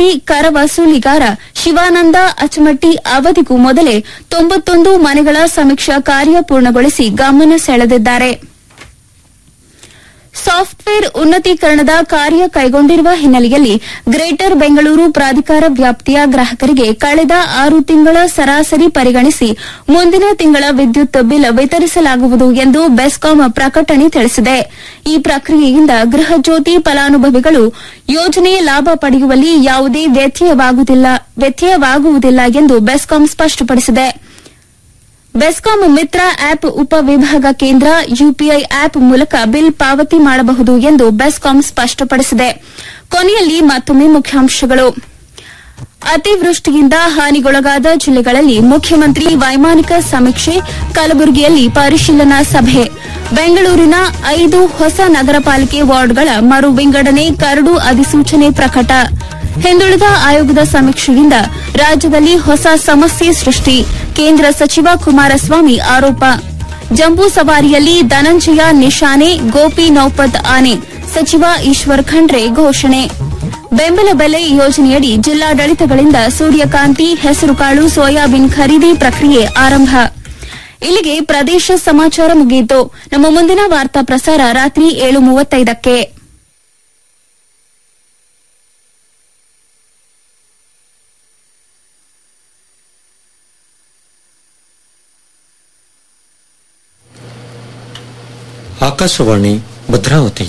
ಅಚಮಟ್ಟಿ ಕರ ವಸೂಲಿಗಾರ ಶಿವಾನಂದ ಅಚಮಟ್ಟಿ ಅವಧಿಗೂ ಮೊದಲೇ ತೊಂಬತ್ತೊಂದು ಮನೆಗಳ ಸಮೀಕ್ಷಾ ಕಾರ್ಯ ಪೂರ್ಣಗೊಳಿಸಿ ಗಮನ ಸೆಳೆದಿದ್ದಾರೆ ಸಾಫ್ಟ್ವೇರ್ ಉನ್ನತೀಕರಣದ ಕಾರ್ಯ ಕೈಗೊಂಡಿರುವ ಹಿನ್ನೆಲೆಯಲ್ಲಿ ಗ್ರೇಟರ್ ಬೆಂಗಳೂರು ಪ್ರಾಧಿಕಾರ ವ್ಯಾಪ್ತಿಯ ಗ್ರಾಹಕರಿಗೆ ಕಳೆದ ಆರು ತಿಂಗಳ ಸರಾಸರಿ ಪರಿಗಣಿಸಿ ಮುಂದಿನ ತಿಂಗಳ ವಿದ್ಯುತ್ ಬಿಲ್ ವಿತರಿಸಲಾಗುವುದು ಎಂದು ಬೆಸ್ಕಾಂ ಪ್ರಕಟಣೆ ತಿಳಿಸಿದೆ ಈ ಪ್ರಕ್ರಿಯೆಯಿಂದ ಗೃಹ ಜ್ಯೋತಿ ಫಲಾನುಭವಿಗಳು ಯೋಜನೆಯ ಲಾಭ ಪಡೆಯುವಲ್ಲಿ ಯಾವುದೇ ವ್ಯತ್ಯಯವಾಗುವುದಿಲ್ಲ ಎಂದು ಬೆಸ್ಕಾಂ ಸ್ಪಷ್ಟಪಡಿಸಿದೆ ಬೆಸ್ಕಾಂ ಮಿತ್ರ ಆಪ್ ಉಪವಿಭಾಗ ಕೇಂದ್ರ ಯುಪಿಐ ಆಪ್ ಮೂಲಕ ಬಿಲ್ ಪಾವತಿ ಮಾಡಬಹುದು ಎಂದು ಬೆಸ್ಕಾಂ ಸ್ಪಷ್ಟಪಡಿಸಿದೆ ಕೊನೆಯಲ್ಲಿ ಮತ್ತೊಮ್ಮೆ ಮುಖ್ಯಾಂಶಗಳು ಅತಿವೃಷ್ಟಿಯಿಂದ ಹಾನಿಗೊಳಗಾದ ಜಿಲ್ಲೆಗಳಲ್ಲಿ ಮುಖ್ಯಮಂತ್ರಿ ವೈಮಾನಿಕ ಸಮೀಕ್ಷೆ ಕಲಬುರಗಿಯಲ್ಲಿ ಪರಿಶೀಲನಾ ಸಭೆ ಬೆಂಗಳೂರಿನ ಐದು ಹೊಸ ನಗರ ಪಾಲಿಕೆ ವಾರ್ಡ್ಗಳ ಮರು ವಿಂಗಡಣೆ ಕರಡು ಅಧಿಸೂಚನೆ ಪ್ರಕಟ ಹಿಂದುಳಿದ ಆಯೋಗದ ಸಮೀಕ್ಷೆಯಿಂದ ರಾಜ್ಯದಲ್ಲಿ ಹೊಸ ಸಮಸ್ಯೆ ಸೃಷ್ಟಿ ಕೇಂದ್ರ ಸಚಿವ ಕುಮಾರಸ್ವಾಮಿ ಆರೋಪ ಜಂಬೂ ಸವಾರಿಯಲ್ಲಿ ಧನಂಜಯ ನಿಶಾನೆ ಗೋಪಿ ನೌಪತ್ ಆನೆ ಸಚಿವ ಈಶ್ವರ್ ಖಂಡ್ರೆ ಘೋಷಣೆ ಬೆಂಬಲ ಬೆಲೆ ಯೋಜನೆಯಡಿ ಜಿಲ್ಲಾಡಳಿತಗಳಿಂದ ಸೂರ್ಯಕಾಂತಿ ಹೆಸರುಕಾಳು ಸೋಯಾಬೀನ್ ಖರೀದಿ ಪ್ರಕ್ರಿಯೆ ಆರಂಭ ಇಲ್ಲಿಗೆ ಪ್ರದೇಶ ಸಮಾಚಾರ ಮುಗಿಯಿತು ನಮ್ಮ ಮುಂದಿನ ವಾರ್ತಾ ಪ್ರಸಾರ ರಾತ್ರಿ ಏಳು ಮೂವತ್ತೈದಕ್ಕೆ ಆಕಾಶವಾಣಿ ಭದ್ರಾವತಿ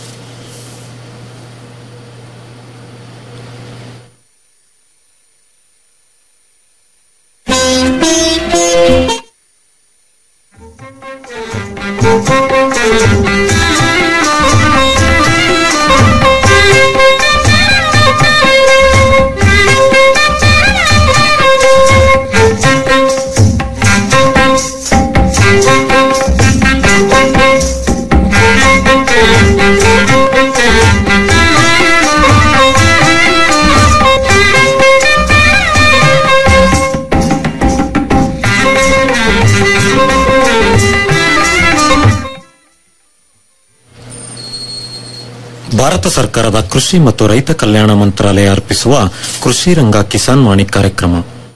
ಭಾರತ ಸರ್ಕಾರದ ಕೃಷಿ ಮತ್ತು ರೈತ ಕಲ್ಯಾಣ ಮಂತ್ರಾಲಯ ಅರ್ಪಿಸುವ ಕೃಷಿ ರಂಗ ಕಿಸಾನ್ ವಾಣಿ ಕಾರ್ಯಕ್ರಮ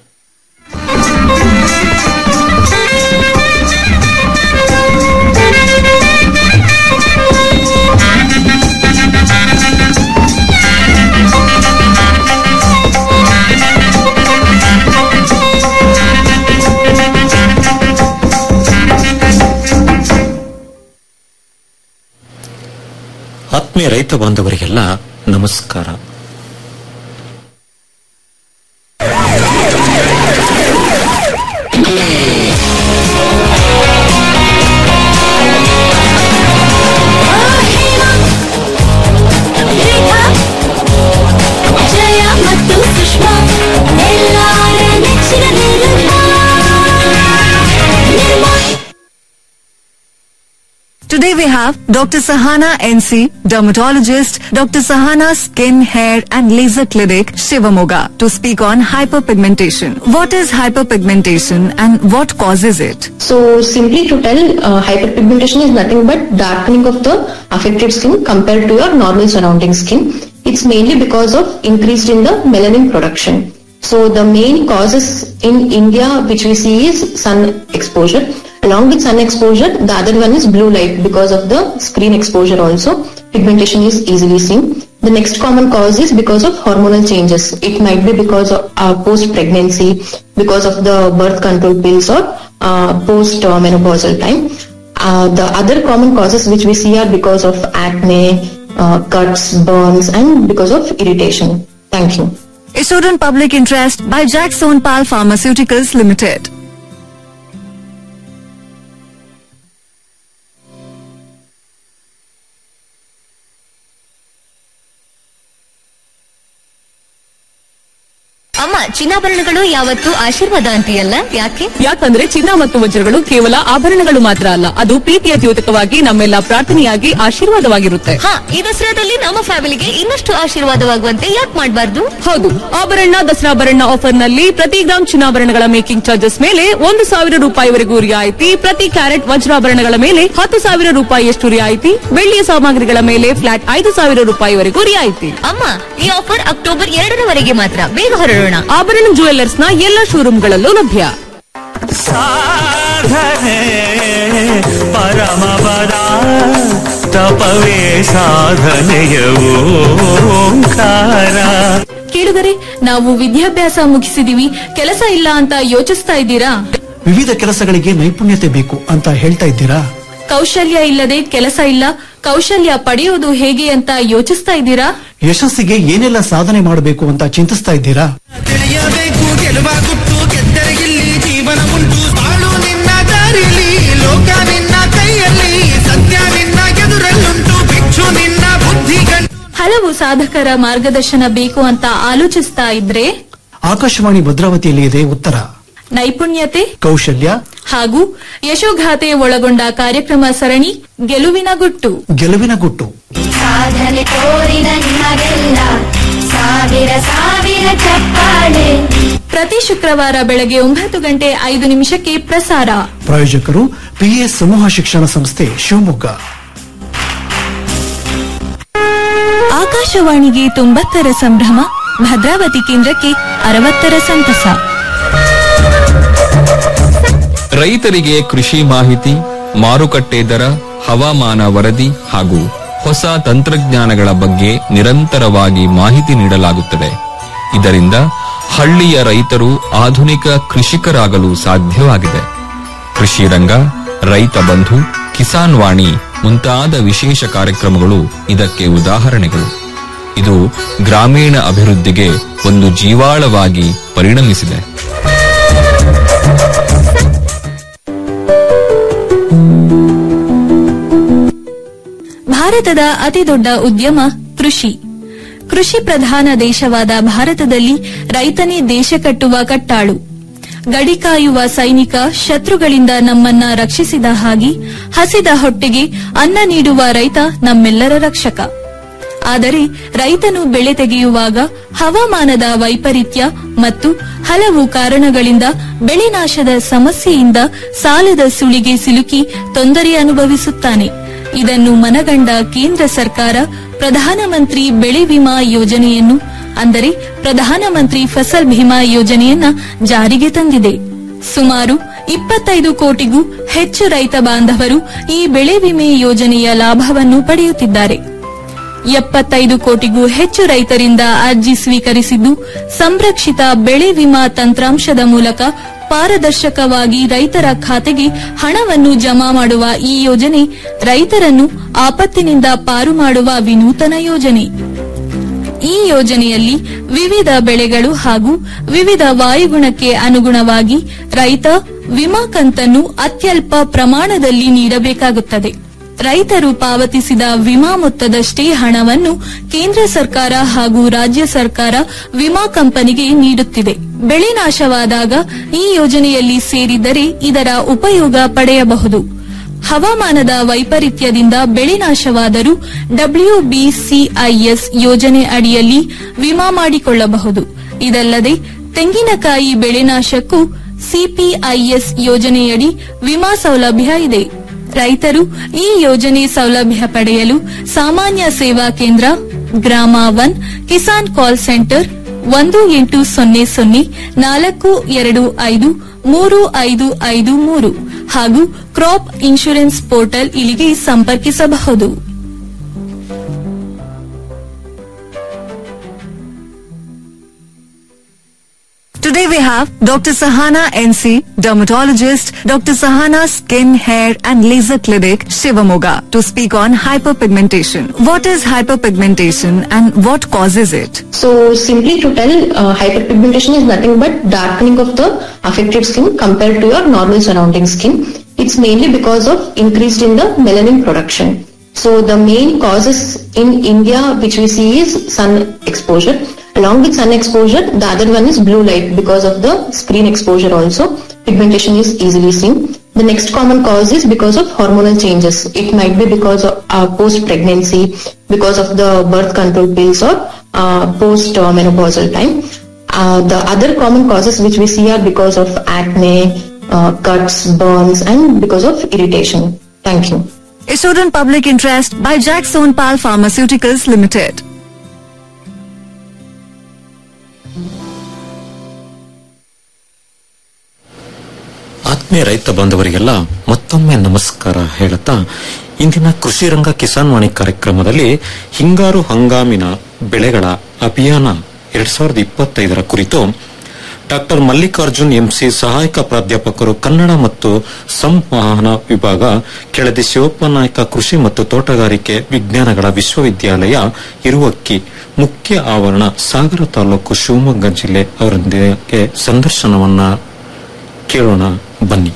ಆತ್ಮೀಯ ರೈತ ಬಾಂಧವರಿಗೆಲ್ಲ ನಮಸ್ಕಾರ ಜಯ ಮತ್ತು ಸುಷ್ಮಾ ಎಲ್ಲಾರ ನೆಚ್ಚಿನ Nirma Nirma Today we have Dr. Sahana NC, dermatologist, Dr. Sahana Skin, Hair and Laser Clinic, Shivamoga, to speak on hyperpigmentation. What is hyperpigmentation and what causes it? So simply to tell, uh, hyperpigmentation is nothing but darkening of the affected skin compared to your normal surrounding skin. It's mainly because of increased in the melanin production. So the main causes in India which we see is sun exposure. Along with sun exposure, the other one is blue light because of the screen exposure also. Pigmentation is easily seen. The next common cause is because of hormonal changes. It might be because of uh, post-pregnancy, because of the birth control pills or uh, post-menopausal time. Uh, the other common causes which we see are because of acne, uh, cuts, burns and because of irritation. Thank you. Issued in public interest by Jack Sonpal Pharmaceuticals Limited. ಅಮ್ಮ ಚಿನ್ನಾಭರಣಗಳು ಯಾವತ್ತೂ ಆಶೀರ್ವಾದ ಅಂತೀಯಲ್ಲ ಯಾಕೆ ಯಾಕಂದ್ರೆ ಚಿನ್ನ ಮತ್ತು ವಜ್ರಗಳು ಕೇವಲ ಆಭರಣಗಳು ಮಾತ್ರ ಅಲ್ಲ ಅದು ಪ್ರೀತಿಯ ದ್ಯೋತಕವಾಗಿ ನಮ್ಮೆಲ್ಲ ಪ್ರಾರ್ಥನೆಯಾಗಿ ಆಶೀರ್ವಾದವಾಗಿರುತ್ತೆ ಹಾ ಈ ದಸರಾದಲ್ಲಿ ನಮ್ಮ ಫ್ಯಾಮಿಲಿಗೆ ಇನ್ನಷ್ಟು ಆಶೀರ್ವಾದವಾಗುವಂತೆ ಯಾಕೆ ಮಾಡಬಾರ್ದು ಹೌದು ಆಭರಣ ದಸರಾಭರಣ ಆಫರ್ ನಲ್ಲಿ ಪ್ರತಿ ಗ್ರಾಮ್ ಚಿನ್ನಾಭರಣಗಳ ಮೇಕಿಂಗ್ ಚಾರ್ಜಸ್ ಮೇಲೆ ಒಂದು ಸಾವಿರ ರೂಪಾಯಿವರೆಗೂ ರಿಯಾಯಿತಿ ಪ್ರತಿ ಕ್ಯಾರೆಟ್ ವಜ್ರಾಭರಣಗಳ ಮೇಲೆ ಹತ್ತು ಸಾವಿರ ರೂಪಾಯಿಯಷ್ಟು ರಿಯಾಯಿತಿ ಬೆಳ್ಳಿಯ ಸಾಮಗ್ರಿಗಳ ಮೇಲೆ ಫ್ಲಾಟ್ ಐದು ಸಾವಿರ ರೂಪಾಯಿವರೆಗೂ ರಿಯಾಯಿತಿ ಅಮ್ಮ ಈ ಆಫರ್ ಅಕ್ಟೋಬರ್ ಎರಡರವರೆಗೆ ಮಾತ್ರ ಬೇಗ ಹೊರಡೋಣ ಆಭರಣ ಜುವೆಲ್ಲರ್ಸ್ ನ ಎಲ್ಲ ಶೋರೂಮ್ಗಳಲ್ಲೂ ಲಭ್ಯ ಸಾಧನೆ ಪರಮಪದ ತಪವೇ ಸಾಧನೆಯ ಓಂಕಾರ ಕೇಳುಗರೆ ನಾವು ವಿದ್ಯಾಭ್ಯಾಸ ಮುಗಿಸಿದೀವಿ ಕೆಲಸ ಇಲ್ಲ ಅಂತ ಯೋಚಿಸ್ತಾ ಇದ್ದೀರಾ ವಿವಿಧ ಕೆಲಸಗಳಿಗೆ ನೈಪುಣ್ಯತೆ ಬೇಕು ಅಂತ ಹೇಳ್ತಾ ಇದ್ದೀರಾ ಕೌಶಲ್ಯ ಇಲ್ಲದೆ ಕೆಲಸ ಇಲ್ಲ ಕೌಶಲ್ಯ ಪಡೆಯೋದು ಹೇಗೆ ಅಂತ ಯೋಚಿಸ್ತಾ ಇದ್ದೀರಾ ಯಶಸ್ಸಿಗೆ ಏನೆಲ್ಲ ಸಾಧನೆ ಮಾಡಬೇಕು ಅಂತ ಚಿಂತಿಸ್ತಾ ಇದ್ದೀರಾ ತಿಳಿಯಬೇಕು ಗೆಲುವ ಗುಟ್ಟು ಗೆದ್ದರಿಗಿಲ್ಲಿ ಜೀವನ ಉಂಟು ಬಾಳು ನಿನ್ನ ದಾರಿಲಿ ಲೋಕ ನಿನ್ನ ಕೈಯಲ್ಲಿ ಸತ್ಯ ನಿನ್ನ ಎದುರಲ್ಲುಂಟು ಭಿಕ್ಷು ನಿನ್ನ ಬುದ್ಧಿ ಗಂಟು ಹಲವು ಸಾಧಕರ ಮಾರ್ಗದರ್ಶನ ಬೇಕು ಅಂತ ಆಲೋಚಿಸ್ತಾ ಇದ್ರೆ ಆಕಾಶವಾಣಿ ಭದ್ರಾವತಿಯಲ್ಲಿ ಇದೆ ಉತ್ತರ ನೈಪುಣ್ಯತೆ ಕೌಶಲ್ಯ ಹಾಗೂ ಯಶೋಗಾಥೆ ಒಳಗೊಂಡ ಕಾರ್ಯಕ್ರಮ ಸರಣಿ ಗೆಲುವಿನ ಗುಟ್ಟು ಗೆಲುವಿನ ಗುಟ್ಟು ಸಾಧನೆ ತೋರಿದ ನಿಮಗೆಲ್ಲ ಸಾವಿರ ಸಾವಿರ ಚಪ್ಪಾಳೆ ಪ್ರತಿ ಶುಕ್ರವಾರ ಬೆಳಗ್ಗೆ ಒಂಬತ್ತು ಗಂಟೆ ಐದು ನಿಮಿಷಕ್ಕೆ ಪ್ರಸಾರ ಪ್ರಾಯೋಜಕರು ಪಿಎ ಸಮೂಹ ಶಿಕ್ಷಣ ಸಂಸ್ಥೆ ಶಿವಮೊಗ್ಗ ಆಕಾಶವಾಣಿಗೆ ತೊಂಬತ್ತರ ಸಂಭ್ರಮ ಭದ್ರಾವತಿ ಕೇಂದ್ರಕ್ಕೆ ಅರವತ್ತರ ಸಂತಸ ರೈತರಿಗೆ ಕೃಷಿ ಮಾಹಿತಿ ಮಾರುಕಟ್ಟೆ ದರ ಹವಾಮಾನ ವರದಿ ಹಾಗೂ ಹೊಸ ತಂತ್ರಜ್ಞಾನಗಳ ಬಗ್ಗೆ ನಿರಂತರವಾಗಿ ಮಾಹಿತಿ ನೀಡಲಾಗುತ್ತದೆ ಇದರಿಂದ ಹಳ್ಳಿಯ ರೈತರು ಆಧುನಿಕ ಕೃಷಿಕರಾಗಲು ಸಾಧ್ಯವಾಗಿದೆ ಕೃಷಿ ರಂಗ ರೈತ ಬಂಧು ಕಿಸಾನ್ ವಾಣಿ ಮುಂತಾದ ವಿಶೇಷ ಕಾರ್ಯಕ್ರಮಗಳು ಇದಕ್ಕೆ ಉದಾಹರಣೆಗಳು ಇದು ಗ್ರಾಮೀಣ ಅಭಿವೃದ್ಧಿಗೆ ಒಂದು ಜೀವಾಳವಾಗಿ ಪರಿಣಮಿಸಿದೆ ಭಾರತದ ಅತಿದೊಡ್ಡ ಉದ್ಯಮ ಕೃಷಿ ಕೃಷಿ ಪ್ರಧಾನ ದೇಶವಾದ ಭಾರತದಲ್ಲಿ ರೈತನೇ ದೇಶ ಕಟ್ಟುವ ಕಟ್ಟಾಳು ಗಡಿ ಕಾಯುವ ಸೈನಿಕ ಶತ್ರುಗಳಿಂದ ನಮ್ಮನ್ನ ರಕ್ಷಿಸಿದ ಹಾಗೆ ಹಸಿದ ಹೊಟ್ಟೆಗೆ ಅನ್ನ ನೀಡುವ ರೈತ ನಮ್ಮೆಲ್ಲರ ರಕ್ಷಕ ಆದರೆ ರೈತನು ಬೆಳೆ ತೆಗೆಯುವಾಗ ಹವಾಮಾನದ ವೈಪರೀತ್ಯ ಮತ್ತು ಹಲವು ಕಾರಣಗಳಿಂದ ಬೆಳೆ ನಾಶದ ಸಮಸ್ಯೆಯಿಂದ ಸಾಲದ ಸುಳಿಗೆ ಸಿಲುಕಿ ತೊಂದರೆ ಅನುಭವಿಸುತ್ತಾನೆ ಇದನ್ನು ಮನಗಂಡ ಕೇಂದ್ರ ಸರ್ಕಾರ ಪ್ರಧಾನಮಂತ್ರಿ ಬೆಳೆ ವಿಮಾ ಯೋಜನೆಯನ್ನು ಅಂದರೆ ಪ್ರಧಾನಮಂತ್ರಿ ಫಸಲ್ ಭೀಮಾ ಯೋಜನೆಯನ್ನ ಜಾರಿಗೆ ತಂದಿದೆ ಸುಮಾರು ಇಪ್ಪತ್ತೈದು ಕೋಟಿಗೂ ಹೆಚ್ಚು ರೈತ ಬಾಂಧವರು ಈ ಬೆಳೆ ವಿಮೆ ಯೋಜನೆಯ ಲಾಭವನ್ನು ಪಡೆಯುತ್ತಿದ್ದಾರೆ ಎಪ್ಪತ್ತೈದು ಕೋಟಿಗೂ ಹೆಚ್ಚು ರೈತರಿಂದ ಅರ್ಜಿ ಸ್ವೀಕರಿಸಿದ್ದು ಸಂರಕ್ಷಿತ ಬೆಳೆ ವಿಮಾ ತಂತ್ರಾಂಶದ ಮೂಲಕ ಪಾರದರ್ಶಕವಾಗಿ ರೈತರ ಖಾತೆಗೆ ಹಣವನ್ನು ಜಮಾ ಮಾಡುವ ಈ ಯೋಜನೆ ರೈತರನ್ನು ಆಪತ್ತಿನಿಂದ ಪಾರು ಮಾಡುವ ವಿನೂತನ ಯೋಜನೆ ಈ ಯೋಜನೆಯಲ್ಲಿ ವಿವಿಧ ಬೆಳೆಗಳು ಹಾಗೂ ವಿವಿಧ ವಾಯುಗುಣಕ್ಕೆ ಅನುಗುಣವಾಗಿ ರೈತ ವಿಮಾ ಕಂತನ್ನು ಅತ್ಯಲ್ಪ ಪ್ರಮಾಣದಲ್ಲಿ ನೀಡಬೇಕಾಗುತ್ತದೆ ರೈತರು ಪಾವತಿಸಿದ ವಿಮಾ ಮೊತ್ತದಷ್ಟೇ ಹಣವನ್ನು ಕೇಂದ್ರ ಸರ್ಕಾರ ಹಾಗೂ ರಾಜ್ಯ ಸರ್ಕಾರ ವಿಮಾ ಕಂಪನಿಗೆ ನೀಡುತ್ತಿದೆ ಬೆಳೆ ನಾಶವಾದಾಗ ಈ ಯೋಜನೆಯಲ್ಲಿ ಸೇರಿದರೆ ಇದರ ಉಪಯೋಗ ಪಡೆಯಬಹುದು ಹವಾಮಾನದ ವೈಪರೀತ್ಯದಿಂದ ಬೆಳೆ ನಾಶವಾದರೂ ಡಬ್ಲ್ಯೂಬಿಸಿಐಎಸ್ ಯೋಜನೆ ಅಡಿಯಲ್ಲಿ ವಿಮಾ ಮಾಡಿಕೊಳ್ಳಬಹುದು ಇದಲ್ಲದೆ ತೆಂಗಿನಕಾಯಿ ಬೆಳೆ ನಾಶಕ್ಕೂ ಸಿಪಿಐಎಸ್ ಯೋಜನೆಯಡಿ ವಿಮಾ ಸೌಲಭ್ಯ ಇದೆ ರೈತರು ಈ ಯೋಜನೆ ಸೌಲಭ್ಯ ಪಡೆಯಲು ಸಾಮಾನ್ಯ ಸೇವಾ ಕೇಂದ್ರ ಗ್ರಾಮ ಒನ್ ಕಿಸಾನ್ ಕಾಲ್ ಸೆಂಟರ್ ಒಂದು ಎಂಟು ಸೊನ್ನೆ ಸೊನ್ನೆ ನಾಲ್ಕು ಎರಡು ಐದು ಮೂರು ಐದು ಐದು ಮೂರು ಹಾಗೂ ಕ್ರಾಪ್ ಇನ್ಶೂರೆನ್ಸ್ ಪೋರ್ಟಲ್ ಇಲ್ಲಿಗೆ ಸಂಪರ್ಕಿಸಬಹುದು Today we have Dr. Sahana NC, dermatologist, Dr. Sahana Skin, Hair and Laser Clinic, Shivamoga, to speak on hyperpigmentation. What is hyperpigmentation and what causes it? So simply to tell, uh, hyperpigmentation is nothing but darkening of the affected skin compared to your normal surrounding skin. It's mainly because of increased in the melanin production. So the main causes in India which we see is sun exposure Along with sun exposure, the other one is blue light because of the screen exposure also. Pigmentation is easily seen. The next common cause is because of hormonal changes. It might be because of uh, post-pregnancy, because of the birth control pills or uh, post-menopausal time. Uh, the other common causes which we see are because of acne, uh, cuts, burns and because of irritation. Thank you. Issued in public interest by Jack Sonpal Pharmaceuticals Limited. ಆತ್ಮೀಯ ರೈತ ಬಾಂಧವರಿಗೆಲ್ಲ ಮತ್ತೊಮ್ಮೆ ನಮಸ್ಕಾರ ಹೇಳುತ್ತಾ ಇಂದಿನ ಕೃಷಿ ರಂಗ ಕಿಸಾನ್ ವಾಣಿ ಕಾರ್ಯಕ್ರಮದಲ್ಲಿ ಹಿಂಗಾರು ಹಂಗಾಮಿನ ಬೆಳೆಗಳ ಅಭಿಯಾನ ಎರಡ್ ಸಾವಿರದ ಇಪ್ಪತ್ತೈದರ ಕುರಿತು ಡಾಕ್ಟರ್ ಮಲ್ಲಿಕಾರ್ಜುನ್ ಎಂಸಿ ಸಹಾಯಕ ಪ್ರಾಧ್ಯಾಪಕರು ಕನ್ನಡ ಮತ್ತು ಸಂವಹನ ವಿಭಾಗ ಕೆಳದಿ ಶಿವಪ್ಪ ನಾಯಕ ಕೃಷಿ ಮತ್ತು ತೋಟಗಾರಿಕೆ ವಿಜ್ಞಾನಗಳ ವಿಶ್ವವಿದ್ಯಾಲಯ ಇರುವಕ್ಕಿ ಮುಖ್ಯ ಆವರಣ ಸಾಗರ ತಾಲೂಕು ಶಿವಮೊಗ್ಗ ಜಿಲ್ಲೆ ಅವರೊಂದಿಗೆ ಸಂದರ್ಶನವನ್ನ ಕೇಳೋಣ ಬನ್ನಿ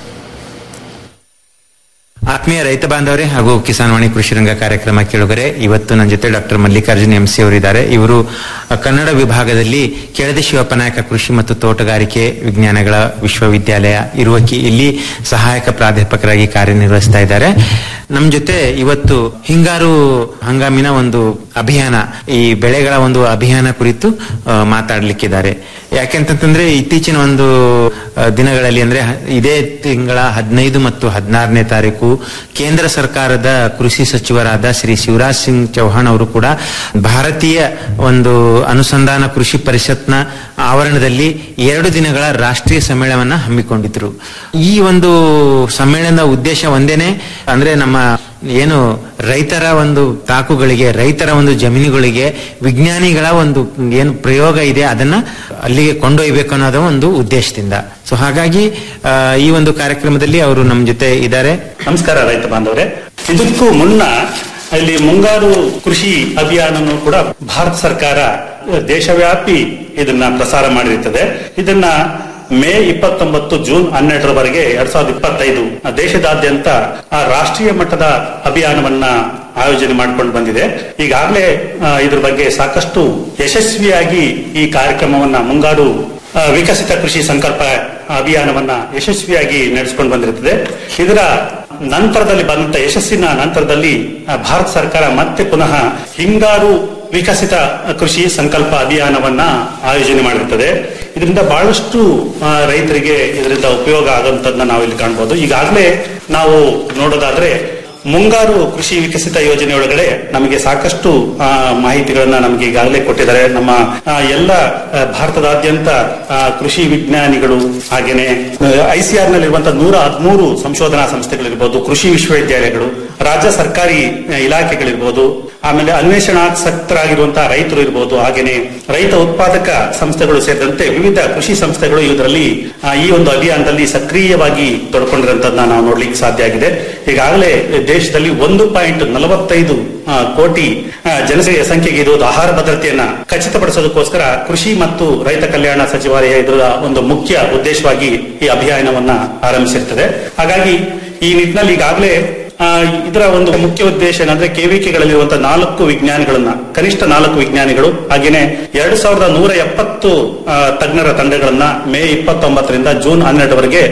ಆತ್ಮೀಯ ರೈತ ಬಾಂಧವರೇ ಹಾಗೂ ಕಿಸಾನ್ ವಾಣಿ ಕೃಷಿ ರಂಗ ಕಾರ್ಯಕ್ರಮ ಕೇಳುಗರೆ ಇವತ್ತು ನನ್ನ ಜೊತೆ ಡಾಕ್ಟರ್ ಮಲ್ಲಿಕಾರ್ಜುನ್ ಎಂಸಿ ಅವರಿದ್ದಾರೆ ಇವರು ಅ, ಕನ್ನಡ ವಿಭಾಗದಲ್ಲಿ ಕೆಳದಿ ಶಿವಪ್ಪ ನಾಯಕ ಕೃಷಿ ಮತ್ತು ತೋಟಗಾರಿಕೆ ವಿಜ್ಞಾನಗಳ ವಿಶ್ವವಿದ್ಯಾಲಯ ಇರುವಕಿ ಇಲ್ಲಿ ಸಹಾಯಕ ಪ್ರಾಧ್ಯಾಪಕರಾಗಿ ಕಾರ್ಯನಿರ್ವಹಿಸ್ತಾ ಇದ್ದಾರೆ ನಮ್ಮ ಜೊತೆ ಇವತ್ತು ಹಿಂಗಾರು ಹಂಗಾಮಿನ ಒಂದು ಅಭಿಯಾನ ಈ ಬೆಳೆಗಳ ಒಂದು ಅಭಿಯಾನ ಕುರಿತು ಆ, ಮಾತಾಡ್ಲಿಕ್ಕಿದ್ದಾರೆ ಯಾಕೆಂತಂದ್ರೆ ಇತ್ತೀಚಿನ ಒಂದು ಆ, ದಿನಗಳಲ್ಲಿ ಅಂದ್ರೆ ಹ- ಇದೇ ತಿಂಗಳ ಹದಿನೈದು ಮತ್ತು ಹದಿನಾರನೇ ತಾರೀಕು ಕೇಂದ್ರ ಸರ್ಕಾರದ ಕೃಷಿ ಸಚಿವರಾದ ಶ್ರೀ ಶಿವರಾಜ್ ಸಿಂಗ್ ಚೌಹಾಣ್ ಅವರು ಕೂಡ ಭಾರತೀಯ ಒಂದು ಅನುಸಂಧಾನ ಕೃಷಿ ಪರಿಷತ್ನ ಆವರಣದಲ್ಲಿ ಎರಡು ದಿನಗಳ ರಾಷ್ಟ್ರೀಯ ಸಮ್ಮೇಳನವನ್ನ ಹಮ್ಮಿಕೊಂಡಿದ್ರು ಈ ಒಂದು ಸಮ್ಮೇಳನದ ಉದ್ದೇಶ ಒಂದೇನೆ ಅಂದ್ರೆ ನಮ್ಮ ಏನು ರೈತರ ಒಂದು ತಾಕುಗಳಿಗೆ ರೈತರ ಒಂದು ಜಮೀನುಗಳಿಗೆ ವಿಜ್ಞಾನಿಗಳ ಒಂದು ಏನು ಪ್ರಯೋಗ ಇದೆ ಅದನ್ನ ಅಲ್ಲಿಗೆ ಕೊಂಡೊಯ್ಯಬೇಕು ಅನ್ನೋದು ಒಂದು ಉದ್ದೇಶದಿಂದ ಸೊ ಹಾಗಾಗಿ ಆ, ಈ ಒಂದು ಕಾರ್ಯಕ್ರಮದಲ್ಲಿ ಅವರು ನಮ್ಮ ಜೊತೆ ಇದ್ದಾರೆ ನಮಸ್ಕಾರ ರೈತ ಬಾಂಧವರೇ ಇದಕ್ಕೂ ಮುನ್ನ ಇಲ್ಲಿ ಮುಂಗಾರು ಕೃಷಿ ಅಭಿಯಾನವನ್ನು ಕೂಡ ಭಾರತ ಸರ್ಕಾರ ದೇಶವ್ಯಾಪಿ ಇದನ್ನ ಪ್ರಸಾರ ಮಾಡಿರುತ್ತದೆ ಇದನ್ನ ಮೇ ಇಪ್ಪತ್ತೊಂಬತ್ತು ಜೂನ್ ಹನ್ನೆರಡರವರೆಗೆ ಎರಡ್ ಸಾವಿರದ ಇಪ್ಪತ್ತೈದು ದೇಶದಾದ್ಯಂತ ಆ ರಾಷ್ಟ್ರೀಯ ಮಟ್ಟದ ಅಭಿಯಾನವನ್ನ ಆಯೋಜನೆ ಮಾಡಿಕೊಂಡು ಬಂದಿದೆ ಈಗಾಗಲೇ ಆ, ಇದ್ರ ಬಗ್ಗೆ ಸಾಕಷ್ಟು ಯಶಸ್ವಿಯಾಗಿ ಈ ಕಾರ್ಯಕ್ರಮವನ್ನ ಮುಂಗಾರು ಆ, ವಿಕಸಿತ ಕೃಷಿ ಸಂಕಲ್ಪ ಅಭಿಯಾನವನ್ನ ಯಶಸ್ವಿಯಾಗಿ ನಡೆಸಿಕೊಂಡು ಬಂದಿರುತ್ತದೆ ಇದರ ನಂತರದಲ್ಲಿ ಬಂದಂತ ಯಶಸ್ಸಿನ ನಂತರದಲ್ಲಿ ಆ, ಭಾರತ ಸರ್ಕಾರ ಮತ್ತೆ ಪುನಃ ಹಿಂಗಾರು ವಿಕಸಿತ ಕೃಷಿ ಸಂಕಲ್ಪ ಅಭಿಯಾನವನ್ನ ಆಯೋಜನೆ ಮಾಡಿರುತ್ತದೆ ಇದರಿಂದ ಬಹಳಷ್ಟು ಆ, ರೈತರಿಗೆ ಇದರಿಂದ ಉಪಯೋಗ ಆಗುವಂತದನ್ನ ನಾವು ಇಲ್ಲಿ ಕಾಣಬಹುದು ಈಗಾಗಲೇ ನಾವು ನೋಡೋದಾದ್ರೆ ಮುಂಗಾರು ಕೃಷಿ ವಿಕಸಿತ ಯೋಜನೆ ಒಳಗಡೆ ನಮಗೆ ಸಾಕಷ್ಟು ಆ, ಮಾಹಿತಿಗಳನ್ನ ನಮಗೆ ಈಗಾಗಲೇ ಕೊಟ್ಟಿದ್ದಾರೆ ನಮ್ಮ ಆ, ಎಲ್ಲ ಆ, ಭಾರತದಾದ್ಯಂತ ಆ, ಕೃಷಿ ವಿಜ್ಞಾನಿಗಳು ಹಾಗೇನೆ ಐಸಿಆರ್ ನಲ್ಲಿರುವಂತಹ ನೂರ ಹದಿಮೂರು ಸಂಶೋಧನಾ ಸಂಸ್ಥೆಗಳಿರ್ಬೋದು ಕೃಷಿ ವಿಶ್ವವಿದ್ಯಾಲಯಗಳು ರಾಜ್ಯ ಸರ್ಕಾರಿ ಆ, ಇಲಾಖೆಗಳಿರ್ಬೋದು ಆಮೇಲೆ ಅನ್ವೇಷಣಾಸಕ್ತರಾಗಿರುವಂತಹ ರೈತರು ಇರ್ಬೋದು ಹಾಗೇನೆ ರೈತ ಉತ್ಪಾದಕ ಸಂಸ್ಥೆಗಳು ಸೇರಿದಂತೆ ವಿವಿಧ ಕೃಷಿ ಸಂಸ್ಥೆಗಳು ಇದರಲ್ಲಿ ಆ, ಈ ಒಂದು ಅಭಿಯಾನದಲ್ಲಿ ಸಕ್ರಿಯವಾಗಿ ತೊಡ್ಕೊಂಡಿರುವಂತದನ್ನ ನಾವು ನೋಡ್ಲಿಕ್ಕೆ ಸಾಧ್ಯ ಆಗಿದೆ ಈಗಾಗಲೇ ದೇಶದಲ್ಲಿ ಒಂದು ಪಾಯಿಂಟ್ ನಲವತ್ತೈದು ಆ, ಕೋಟಿ ಆ, ಜನಸಂಖ್ಯೆ ಸಂಖ್ಯೆಗೆ ಇರುವುದು ಆಹಾರ ಭದ್ರತೆಯನ್ನ ಖಚಿತಪಡಿಸೋದಕ್ಕೋಸ್ಕರ ಕೃಷಿ ಮತ್ತು ರೈತ ಕಲ್ಯಾಣ ಸಚಿವಾಲಯ ಇದರ ಒಂದು ಮುಖ್ಯ ಉದ್ದೇಶವಾಗಿ ಈ ಅಭಿಯಾನವನ್ನ ಆರಂಭಿಸಿರ್ತದೆ ಹಾಗಾಗಿ ಈ ನಿಟ್ಟಿನಲ್ಲಿ ಈಗಾಗಲೇ ಆ, ಇದರ ಒಂದು ಮುಖ್ಯ ಉದ್ದೇಶ ಏನಂದ್ರೆ ಕೆವಿಕೆಗಳಲ್ಲಿರುವಂತಹ ನಾಲ್ಕು ವಿಜ್ಞಾನಿಗಳನ್ನ ಕನಿಷ್ಠ ನಾಲ್ಕು ವಿಜ್ಞಾನಿಗಳು ಹಾಗೇನೆ ಎರಡು ಸಾವಿರದ ನೂರ ಎಪ್ಪತ್ತು ಆ, ತಜ್ಞರ ತಂಡಗಳನ್ನ ಮೇ ಇಪ್ಪತ್ತೊಂಬತ್ತರಿಂದ ಜೂನ್ ಹನ್ನೆರಡವರೆಗೆ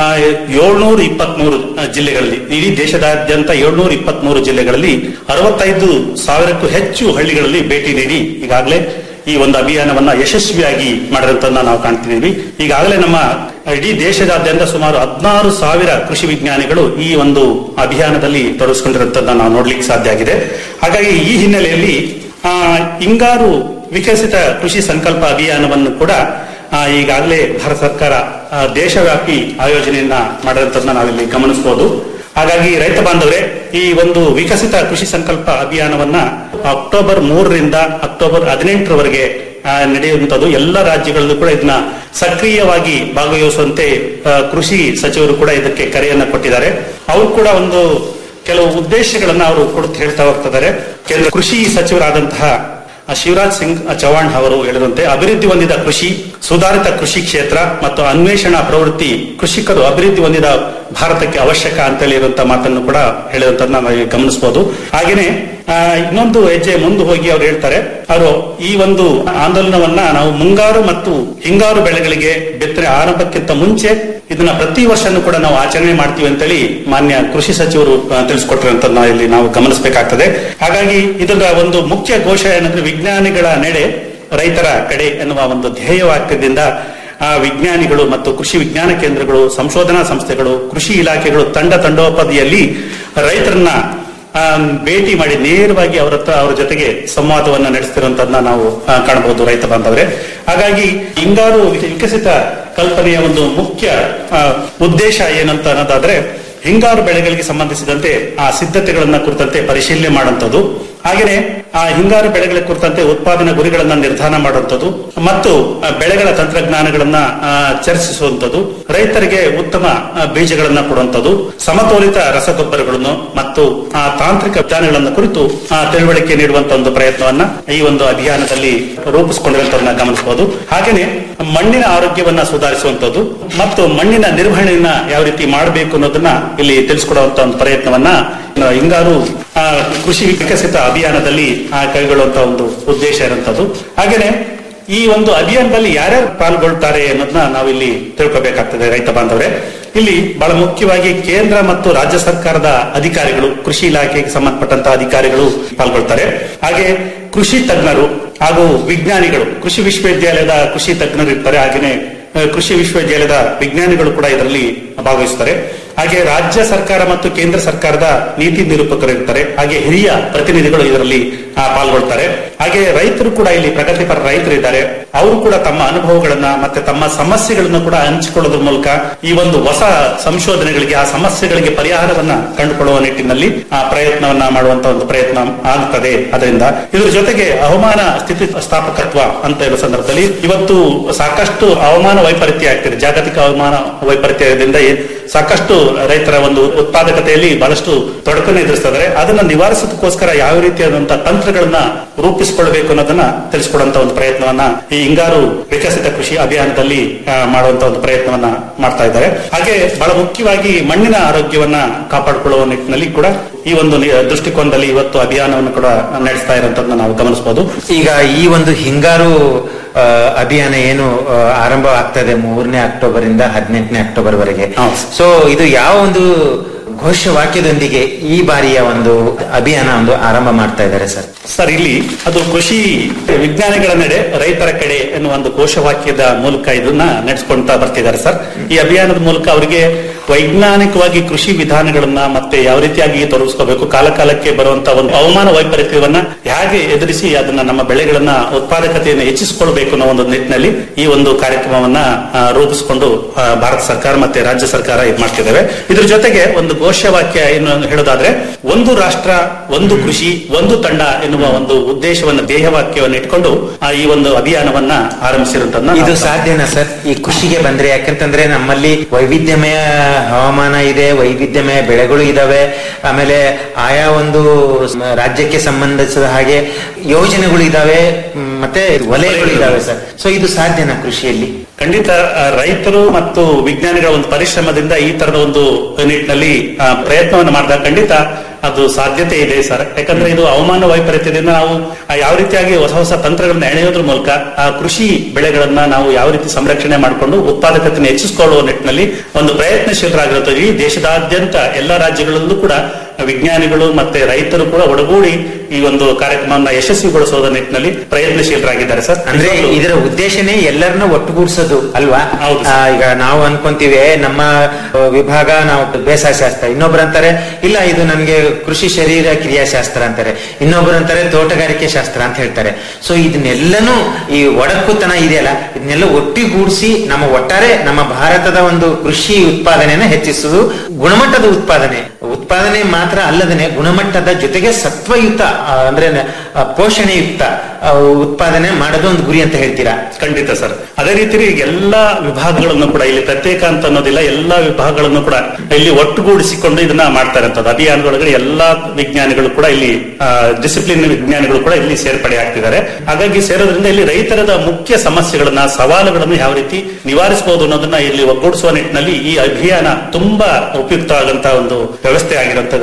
ಏಳ್ನೂರ ಇಪ್ಪತ್ಮೂರು ಜಿಲ್ಲೆಗಳಲ್ಲಿ ಇಡೀ ದೇಶದಾದ್ಯಂತ ಏಳ್ನೂರ ಇಪ್ಪತ್ಮೂರು ಜಿಲ್ಲೆಗಳಲ್ಲಿ ಅರವತ್ತೈದು ಸಾವಿರಕ್ಕೂ ಹೆಚ್ಚು ಹಳ್ಳಿಗಳಲ್ಲಿ ಭೇಟಿ ನೀಡಿ ಈಗಾಗಲೇ ಈ ಒಂದು ಅಭಿಯಾನವನ್ನ ಯಶಸ್ವಿಯಾಗಿ ಮಾಡಿರೋದನ್ನ ನಾವು ಕಾಣ್ತಿದ್ದೀವಿ ಈಗಾಗಲೇ ನಮ್ಮ ಇಡೀ ದೇಶದಾದ್ಯಂತ ಸುಮಾರು ಹದಿನಾರು ಸಾವಿರ ಕೃಷಿ ವಿಜ್ಞಾನಿಗಳು ಈ ಒಂದು ಅಭಿಯಾನದಲ್ಲಿ ತೊಡಗಿಸಿಕೊಂಡಿರುವಂತದನ್ನ ನಾವು ನೋಡ್ಲಿಕ್ಕೆ ಸಾಧ್ಯ ಆಗಿದೆ ಹಾಗಾಗಿ ಈ ಹಿನ್ನೆಲೆಯಲ್ಲಿ ಆ, ಹಿಂಗಾರು ವಿಕಸಿತ ಕೃಷಿ ಸಂಕಲ್ಪ ಅಭಿಯಾನವನ್ನು ಕೂಡ ಆ, ಈಗಾಗಲೇ ಭಾರತ ಸರ್ಕಾರ ಆ, ದೇಶವ್ಯಾಪಿ ಆಯೋಜನೆಯನ್ನ ಮಾಡಿರೋದನ್ನ ನಾವಿಲ್ಲಿ ಗಮನಿಸಬಹುದು ಹಾಗಾಗಿ ರೈತ ಬಾಂಧವರೇ ಈ ಒಂದು ವಿಕಸಿತ ಕೃಷಿ ಸಂಕಲ್ಪ ಅಭಿಯಾನವನ್ನ ಅಕ್ಟೋಬರ್ ಮೂರರಿಂದ ಅಕ್ಟೋಬರ್ ಹದಿನೆಂಟರವರೆಗೆ ಆ, ನಡೆಯುವಂತದ್ದು ಎಲ್ಲ ರಾಜ್ಯಗಳಲ್ಲೂ ಕೂಡ ಇದನ್ನ ಸಕ್ರಿಯವಾಗಿ ಭಾಗವಹಿಸುವಂತೆ ಆ, ಕೃಷಿ ಸಚಿವರು ಕೂಡ ಇದಕ್ಕೆ ಕರೆಯನ್ನ ಕೊಟ್ಟಿದ್ದಾರೆ ಅವರು ಕೂಡ ಒಂದು ಕೆಲವು ಉದ್ದೇಶಗಳನ್ನ ಅವರು ಕೊಡುತ್ತ ಹೇಳ್ತಾ ಹೋಗ್ತಿದ್ದಾರೆ ಕೇಂದ್ರ ಕೃಷಿ ಸಚಿವರಾದಂತಹ ಆ, ಶಿವರಾಜ್ ಸಿಂಗ್ ಚೌಹಾಣ್ ಅವರು ಹೇಳಿದಂತೆ ಅಭಿವೃದ್ಧಿ ಹೊಂದಿದ ಕೃಷಿ ಸುಧಾರಿತ ಕೃಷಿ ಕ್ಷೇತ್ರ ಮತ್ತು ಅನ್ವೇಷಣಾ ಪ್ರವೃತ್ತಿ ಕೃಷಿಕರು ಅಭಿವೃದ್ಧಿ ಹೊಂದಿದ ಭಾರತಕ್ಕೆ ಅವಶ್ಯಕ ಅಂತ ಹೇಳಿರುವಂತಹ ಮಾತನ್ನು ಕೂಡ ಹೇಳಿದಂತದನ್ನ ನಾವು ಗಮನಿಸಬಹುದು ಹಾಗೇನೆ ಆ, ಇನ್ನೊಂದು ಹೆಜ್ಜೆ ಮುಂದೆ ಹೋಗಿ ಅವ್ರು ಹೇಳ್ತಾರೆ ಅವರು ಈ ಒಂದು ಆಂದೋಲನವನ್ನ ನಾವು ಮುಂಗಾರು ಮತ್ತು ಹಿಂಗಾರು ಬೆಳೆಗಳಿಗೆ ಬಿತ್ತನೆ ಆರಂಭಕ್ಕಿಂತ ಮುಂಚೆ ಇದನ್ನ ಪ್ರತಿ ವರ್ಷನೂ ಕೂಡ ನಾವು ಆಚರಣೆ ಮಾಡ್ತೀವಿ ಅಂತೇಳಿ ಮಾನ್ಯ ಕೃಷಿ ಸಚಿವರು ಆ, ತಿಳಿಸ್ಕೊಟ್ರಂತ ನಾವು ಇಲ್ಲಿ ನಾವು ಗಮನಿಸಬೇಕಾಗ್ತದೆ ಹಾಗಾಗಿ ಇದರ ಒಂದು ಮುಖ್ಯ ಘೋಷ ಏನಂದ್ರೆ ವಿಜ್ಞಾನಿಗಳ ನಡೆ ರೈತರ ಕಡೆ ಎನ್ನುವ ಒಂದು ಧ್ಯೇಯ ವಾಕ್ಯದಿಂದ ಆ ವಿಜ್ಞಾನಿಗಳು ಮತ್ತು ಕೃಷಿ ವಿಜ್ಞಾನ ಕೇಂದ್ರಗಳು ಸಂಶೋಧನಾ ಸಂಸ್ಥೆಗಳು ಕೃಷಿ ಇಲಾಖೆಗಳು ತಂಡ ತಂಡೋಪಾದಿಯಲ್ಲಿ ರೈತರನ್ನ ಆ, ಭೇಟಿ ಮಾಡಿ ನೇರವಾಗಿ ಅವರ ಹತ್ರ ಅವರ ಜೊತೆಗೆ ಸಂವಾದವನ್ನ ನಡೆಸ್ತಿರುವಂತದನ್ನ ನಾವು ಆ, ಕಾಣಬಹುದು ರೈತ ಬಾಂಧವರೇ ಹಾಗಾಗಿ ಹಿಂಗಾರು ವಿಕಸಿತ ಕಲ್ಪನೆಯ ಒಂದು ಮುಖ್ಯ ಆ, ಉದ್ದೇಶ ಏನಂತ ಅನ್ನೋದಾದ್ರೆ ಹಿಂಗಾರು ಬೆಳೆಗಳಿಗೆ ಸಂಬಂಧಿಸಿದಂತೆ ಆ ಸಿದ್ಧತೆಗಳನ್ನ ಕುರಿತಂತೆ ಪರಿಶೀಲನೆ ಮಾಡುವಂಥದ್ದು ಹಾಗೆಯೇ ಆ ಹಿಂಗಾರು ಬೆಳೆಗಳ ಕುರಿತಂತೆ ಉತ್ಪಾದನಾ ಗುರಿಗಳನ್ನ ನಿರ್ಧಾರ ಮಾಡುವಂಥದ್ದು ಮತ್ತು ಆ, ಬೆಳೆಗಳ ತಂತ್ರಜ್ಞಾನಗಳನ್ನ ಆ, ಚರ್ಚಿಸುವಂಥದ್ದು ರೈತರಿಗೆ ಉತ್ತಮ ಆ, ಬೀಜಗಳನ್ನ ಕೊಡುವಂಥದ್ದು ಸಮತೋಲಿತ ರಸಗೊಬ್ಬರಗಳನ್ನು ಮತ್ತು ಆ ತಾಂತ್ರಿಕ ವಿಧಾನಗಳನ್ನ ಕುರಿತು ಆ, ತಿಳುವಳಿಕೆ ನೀಡುವಂತ ಒಂದು ಪ್ರಯತ್ನವನ್ನ ಈ ಒಂದು ಅಭಿಯಾನದಲ್ಲಿ ರೂಪಿಸಿಕೊಂಡಿರುವಂತದನ್ನ ಗಮನಿಸಬಹುದು ಹಾಗೇನೆ ಮಣ್ಣಿನ ಆರೋಗ್ಯವನ್ನ ಸುಧಾರಿಸುವಂತದ್ದು ಮತ್ತು ಮಣ್ಣಿನ ನಿರ್ವಹಣೆಯನ್ನ ಯಾವ ರೀತಿ ಮಾಡಬೇಕು ಅನ್ನೋದನ್ನ ಇಲ್ಲಿ ತಿಳಿಸ್ಕೊಡುವಂತ ಒಂದು ಪ್ರಯತ್ನವನ್ನ ಆ, ಹಿಂಗಾರು ಆ, ಕೃಷಿ ವಿಕಸಿತ ಅಭಿಯಾನದಲ್ಲಿ ಆ, ಕೈಗೊಳ್ಳುವಂತ ಒಂದು ಉದ್ದೇಶ ಇರುವಂತದ್ದು ಹಾಗೇನೆ ಈ ಒಂದು ಅಭಿಯಾನದಲ್ಲಿ ಯಾರ್ಯಾರು ಪಾಲ್ಗೊಳ್ತಾರೆ ಅನ್ನೋದನ್ನ ನಾವಿಲ್ಲಿ ತಿಳ್ಕೊಬೇಕಾಗ್ತದೆ ರೈತ ಬಾಂಧವರೇ ಇಲ್ಲಿ ಬಹಳ ಮುಖ್ಯವಾಗಿ ಕೇಂದ್ರ ಮತ್ತು ರಾಜ್ಯ ಸರ್ಕಾರದ ಅಧಿಕಾರಿಗಳು ಕೃಷಿ ಇಲಾಖೆಗೆ ಸಂಬಂಧಪಟ್ಟಂತ ಅಧಿಕಾರಿಗಳು ಪಾಲ್ಗೊಳ್ತಾರೆ ಹಾಗೆ ಕೃಷಿ ತಜ್ಞರು ಹಾಗೂ ವಿಜ್ಞಾನಿಗಳು ಕೃಷಿ ವಿಶ್ವವಿದ್ಯಾಲಯದ ಕೃಷಿ ತಜ್ಞರು ಇರ್ತಾರೆ ಹಾಗೇನೆ ಆ, ಕೃಷಿ ವಿಶ್ವವಿದ್ಯಾಲಯದ ವಿಜ್ಞಾನಿಗಳು ಕೂಡ ಇದರಲ್ಲಿ ಭಾಗವಹಿಸ್ತಾರೆ ಹಾಗೆ ರಾಜ್ಯ ಸರ್ಕಾರ ಮತ್ತು ಕೇಂದ್ರ ಸರ್ಕಾರದ ನೀತಿ ನಿರೂಪಕರು ಇರ್ತಾರೆ ಹಾಗೆ ಹಿರಿಯ ಪ್ರತಿನಿಧಿಗಳು ಇದರಲ್ಲಿ ಆ, ಪಾಲ್ಗೊಳ್ತಾರೆ ಹಾಗೆ ರೈತರು ಕೂಡ ಇಲ್ಲಿ ಪ್ರಗತಿಪರ ರೈತರು ಇದ್ದಾರೆ ಅವರು ಕೂಡ ತಮ್ಮ ಅನುಭವಗಳನ್ನ ಮತ್ತೆ ತಮ್ಮ ಸಮಸ್ಯೆಗಳನ್ನ ಕೂಡ ಹಂಚಿಕೊಳ್ಳೋದ್ರ ಮೂಲಕ ಈ ಒಂದು ಹೊಸ ಸಂಶೋಧನೆಗಳಿಗೆ ಆ ಸಮಸ್ಯೆಗಳಿಗೆ ಪರಿಹಾರವನ್ನ ಕಂಡುಕೊಳ್ಳುವ ನಿಟ್ಟಿನಲ್ಲಿ ಆ ಪ್ರಯತ್ನವನ್ನ ಮಾಡುವಂತ ಒಂದು ಪ್ರಯತ್ನ ಆಗುತ್ತದೆ ಅದರಿಂದ ಇದ್ರ ಜೊತೆಗೆ ಹವಾಮಾನ ಸ್ಥಿತಿ ಸ್ಥಾಪಕತ್ವ ಅಂತ ಇರುವ ಸಂದರ್ಭದಲ್ಲಿ ಇವತ್ತು ಸಾಕಷ್ಟು ಹವಾಮಾನ ವೈಪರೀತ್ಯ ಆಗ್ತಿದೆ ಜಾಗತಿಕ ಹವಾಮಾನ ವೈಪರೀತ್ಯದಿಂದ ಏ- ಸಾಕಷ್ಟು ರೈತರ ಒಂದು ಉತ್ಪಾದಕತೆಯಲ್ಲಿ ಬಹಳಷ್ಟು ತೊಡಕನ್ನು ಎದುರಿಸ್ತಿದ್ದಾರೆ ಅದನ್ನ ನಿವಾರಿಸೋದಕ್ಕೋಸ್ಕರ ಯಾವ ರೀತಿಯಾದಂತಹ ತಂತ್ರಗಳನ್ನ ರೂಪಿಸಿಕೊಳ್ಬೇಕು ಅನ್ನೋದನ್ನ ತಿಳಿಸ್ಕೊಡುವಂತ ಒಂದು ಪ್ರಯತ್ನವನ್ನ ಈ ಹಿಂಗಾರು ವಿಕಸಿತ ಕೃಷಿ ಅಭಿಯಾನದಲ್ಲಿ ಆ, ಮಾಡುವಂತ ಒಂದು ಪ್ರಯತ್ನವನ್ನ ಮಾಡ್ತಾ ಇದ್ದಾರೆ ಹಾಗೆ ಬಹಳ ಮುಖ್ಯವಾಗಿ ಮಣ್ಣಿನ ಆರೋಗ್ಯವನ್ನ ಕಾಪಾಡಿಕೊಳ್ಳುವ ನಿಟ್ಟಿನಲ್ಲಿ ಕೂಡ ಈ ಒಂದು ನಿ- ದೃಷ್ಟಿಕೋನದಲ್ಲಿ ಇವತ್ತು ಅಭಿಯಾನವನ್ನು ಕೂಡ ನಡೆಸ್ತಾ ಇರುವಂತದನ್ನ ನಾವು ಗಮನಿಸಬಹುದು ಈಗ ಈ ಒಂದು ಹಿಂಗಾರು ಆ, ಅಭಿಯಾನ ಏನು ಆ, ಆರಂಭ ಆಗ್ತದೆ ಮೂರನೇ ಅಕ್ಟೋಬರ್ ಇಂದ ಹದಿನೆಂಟನೇ ಅಕ್ಟೋಬರ್ ವರೆಗೆ ಸೊ ಇದು ಯಾವ ಒಂದು ಘೋಷವಾಕ್ಯದೊಂದಿಗೆ ಈ ಬಾರಿಯ ಒಂದು ಅಭಿಯಾನ ಒಂದು ಆರಂಭ ಮಾಡ್ತಾ ಇದ್ದಾರೆ ಸರ್ ಸರ್ ಇಲ್ಲಿ ಅದು ಕೃಷಿ ವಿಜ್ಞಾನಿಗಳ ನಡೆ ರೈತರ ಕಡೆ ಎನ್ನುವ ಒಂದು ಘೋಷವಾಕ್ಯದ ಮೂಲಕ ಇದನ್ನ ನಡೆಸ್ಕೊಂತಾ ಬರ್ತಿದ್ದಾರೆ ಸರ್ ಈ ಅಭಿಯಾನದ ಮೂಲಕ ಅವರಿಗೆ ವೈಜ್ಞಾನಿಕವಾಗಿ ಕೃಷಿ ವಿಧಾನಗಳನ್ನ ಮತ್ತೆ ಯಾವ ರೀತಿಯಾಗಿ ತೊಡಗಿಸ್ಕೋಬೇಕು ಕಾಲ ಕಾಲಕ್ಕೆ ಬರುವಂತ ಒಂದು ಹವಾಮಾನ ವೈಪರೀತ್ಯವನ್ನ ಹೇಗೆ ಎದುರಿಸಿ ಅದನ್ನ ನಮ್ಮ ಬೆಳೆಗಳನ್ನ ಉತ್ಪಾದಕತೆಯನ್ನು ಹೆಚ್ಚಿಸಿಕೊಳ್ಬೇಕು ಅನ್ನೋ ಒಂದು ನಿಟ್ಟಿನಲ್ಲಿ ಈ ಒಂದು ಕಾರ್ಯಕ್ರಮವನ್ನ ಆ, ರೂಪಿಸಿಕೊಂಡು ಆ, ಭಾರತ ಸರ್ಕಾರ ಮತ್ತೆ ರಾಜ್ಯ ಸರ್ಕಾರ ಇದು ಮಾಡ್ತಿದ್ದೇವೆ ಇದ್ರ ಜೊತೆಗೆ ಒಂದು ಘೋಷವಾಕ್ಯ ಏನು ಹೇಳೋದಾದ್ರೆ ಒಂದು ರಾಷ್ಟ್ರ ಒಂದು ಕೃಷಿ ಒಂದು ತಂಡ ಎನ್ನುವ ಒಂದು ಉದ್ದೇಶವನ್ನ ಧ್ಯೇಯವಾಕ್ಯವನ್ನು ಇಟ್ಕೊಂಡು ಆ, ಈ ಒಂದು ಅಭಿಯಾನವನ್ನ ಆರಂಭಿಸಿರುವಂತದನ್ನ ಇದು ನಾವು ಸಾಧ್ಯನಾ ಸರ್ ಈ ಕೃಷಿಗೆ ಬಂದ್ರೆ ಯಾಕಂತಂದ್ರೆ ನಮ್ಮಲ್ಲಿ ವೈವಿಧ್ಯಮಯ ಹವಾಮಾನ ಇದೆ ವೈವಿಧ್ಯಮಯ ಬೆಳೆಗಳು ಇದಾವೆ ಆಮೇಲೆ ಆಯಾ ಒಂದು ಸ- ರಾಜ್ಯಕ್ಕೆ ಸಂಬಂಧಿಸಿದ ಹಾಗೆ ಯೋಜನೆಗಳು ಇದಾವೆ ಮ್, ಮತ್ತೆ ವಲಯಗಳು ಇದಾವೆ ಸರ್ ಸೊ ಇದು ಸಾಧ್ಯನಾ ಕೃಷಿಯಲ್ಲಿ ಖಂಡಿತ ಆ, ರೈತರು ಮತ್ತು ವಿಜ್ಞಾನಿಗಳ ಒಂದು ಪರಿಶ್ರಮದಿಂದ ಈ ತರದ ಒಂದು ನಿಟ್ಟಿನಲ್ಲಿ ಆ, ಪ್ರಯತ್ನವನ್ನು ಮಾಡಿದಾಗ ಖಂಡಿತ ಅದು ಸಾಧ್ಯತೆ ಇದೆ ಸರ್ ಯಾಕಂದ್ರೆ ಇದು ಹವಾಮಾನ ವೈಪರೀತ್ಯದಿಂದ ನಾವು ಆ, ಯಾವ ರೀತಿಯಾಗಿ ಹೊಸ ಹೊಸ ತಂತ್ರಗಳನ್ನ ಎಣೆಯೋದ್ರ ಮೂಲಕ ಆ ಕೃಷಿ ಬೆಳೆಗಳನ್ನ ನಾವು ಯಾವ ರೀತಿ ಸಂರಕ್ಷಣೆ ಮಾಡಿಕೊಂಡು ಉತ್ಪಾದಕತೆಯನ್ನು ಹೆಚ್ಚಿಸಿಕೊಳ್ಳುವ ನಿಟ್ಟಿನಲ್ಲಿ ಒಂದು ಪ್ರಯತ್ನಶೀಲರಾಗಿರುತ್ತದೆ ಈ ದೇಶದಾದ್ಯಂತ ಎಲ್ಲಾ ರಾಜ್ಯಗಳಲ್ಲೂ ಕೂಡ ವಿಜ್ಞಾನಿಗಳು ಮತ್ತೆ ರೈತರು ಕೂಡ ಒಡಗೂಡಿ ಈ ಒಂದು ಕಾರ್ಯಕ್ರಮವನ್ನ ಯಶಸ್ವಿಗೊಳಿಸೋದ ನಿಟ್ಟಿನಲ್ಲಿ ಪ್ರಯತ್ನಶೀಲರಾಗಿದ್ದಾರೆ ಸರ್ ಅಂದ್ರೆ ನಿಜವಾಗ್ಲೂ ಇದರ ಉದ್ದೇಶನೇ ಎಲ್ಲರನ್ನ ಒಟ್ಟುಗೂಡಿಸೋದು ಅಲ್ವಾ ಹೌದು ಆ, ಈಗ ನಾವು ಅನ್ಕೊಂತೀವಿ "ಏ, ನಮ್ಮ ಆ, ವಿಭಾಗ ನಾವು ಬೇಸಾಯ ಶಾಸ್ತ್ರ ಇನ್ನೊಬ್ರು ಅಂತಾರೆ ಇಲ್ಲ ಇದು ನನ್ಗೆ ಕೃಷಿ ಶರೀರ ಕ್ರಿಯಾಶಾಸ್ತ್ರ ಅಂತಾರೆ ಇನ್ನೊಬ್ರು ಅಂತಾರೆ ತೋಟಗಾರಿಕೆ ಶಾಸ್ತ್ರ ಅಂತ ಹೇಳ್ತಾರೆ ಸೊ ಇದನ್ನೆಲ್ಲನೂ ಈ ಒಡಕುತನ ಇದೆಯಲ್ಲ ಇದನ್ನೆಲ್ಲ ಒಟ್ಟಿಗೂಡಿಸಿ ನಮ್ಮ ಒಟ್ಟಾರೆ ನಮ್ಮ ಭಾರತದ ಒಂದು ಕೃಷಿ ಉತ್ಪಾದನೆಯನ್ನ ಹೆಚ್ಚಿಸುವುದು ಗುಣಮಟ್ಟದ ಉತ್ಪಾದನೆ ಉತ್ಪಾದನೆ ಮಾತ್ರ ಅಲ್ಲದನೆ ಗುಣಮಟ್ಟದ ಜೊತೆಗೆ ಸತ್ವಯುತ ಆ, ಅಂದ್ರೆ ಆ, ಪೋಷಣೆಯುಕ್ತ ಆ, ಉತ್ಪಾದನೆ ಮಾಡೋದು ಒಂದು ಗುರಿ ಅಂತ ಹೇಳ್ತೀರಾ ಖಂಡಿತ ಸರ್ ಅದೇ ರೀತಿ ಎಲ್ಲಾ ವಿಭಾಗಗಳನ್ನು ಕೂಡ ಇಲ್ಲಿ ಪ್ರತ್ಯೇಕ ಅಂತ ಅನ್ನೋದಿಲ್ಲ ಎಲ್ಲಾ ವಿಭಾಗಗಳನ್ನು ಕೂಡ ಇಲ್ಲಿ ಒಟ್ಟುಗೂಡಿಸಿಕೊಂಡು ಇದನ್ನ ಮಾಡ್ತಾರೆ ಅಂತದ್ದು ಅಭಿಯಾನದೊಳಗಡೆ ಎಲ್ಲಾ ವಿಜ್ಞಾನಿಗಳು ಕೂಡ ಇಲ್ಲಿ ಡಿಸಿಪ್ಲಿನ್ ವಿಜ್ಞಾನಿಗಳು ಕೂಡ ಇಲ್ಲಿ ಸೇರ್ಪಡೆ ಆಗ್ತಿದ್ದಾರೆ ಹಾಗಾಗಿ ಸೇರೋದ್ರಿಂದ ಇಲ್ಲಿ ರೈತರದ ಮುಖ್ಯ ಸಮಸ್ಯೆಗಳನ್ನ ಸವಾಲುಗಳನ್ನು ಯಾವ ರೀತಿ ನಿವಾರಿಸಬಹುದು ಅನ್ನೋದನ್ನ ಇಲ್ಲಿ ಒಗ್ಗೂಡಿಸುವ ನಿಟ್ಟಿನಲ್ಲಿ ಈ ಅಭಿಯಾನ ತುಂಬಾ ಉಪಯುಕ್ತವಾದಂತಹ ಒಂದು ವ್ಯವಸ್ಥೆ ಆಗಿರುವಂತದ್ರಿಂದ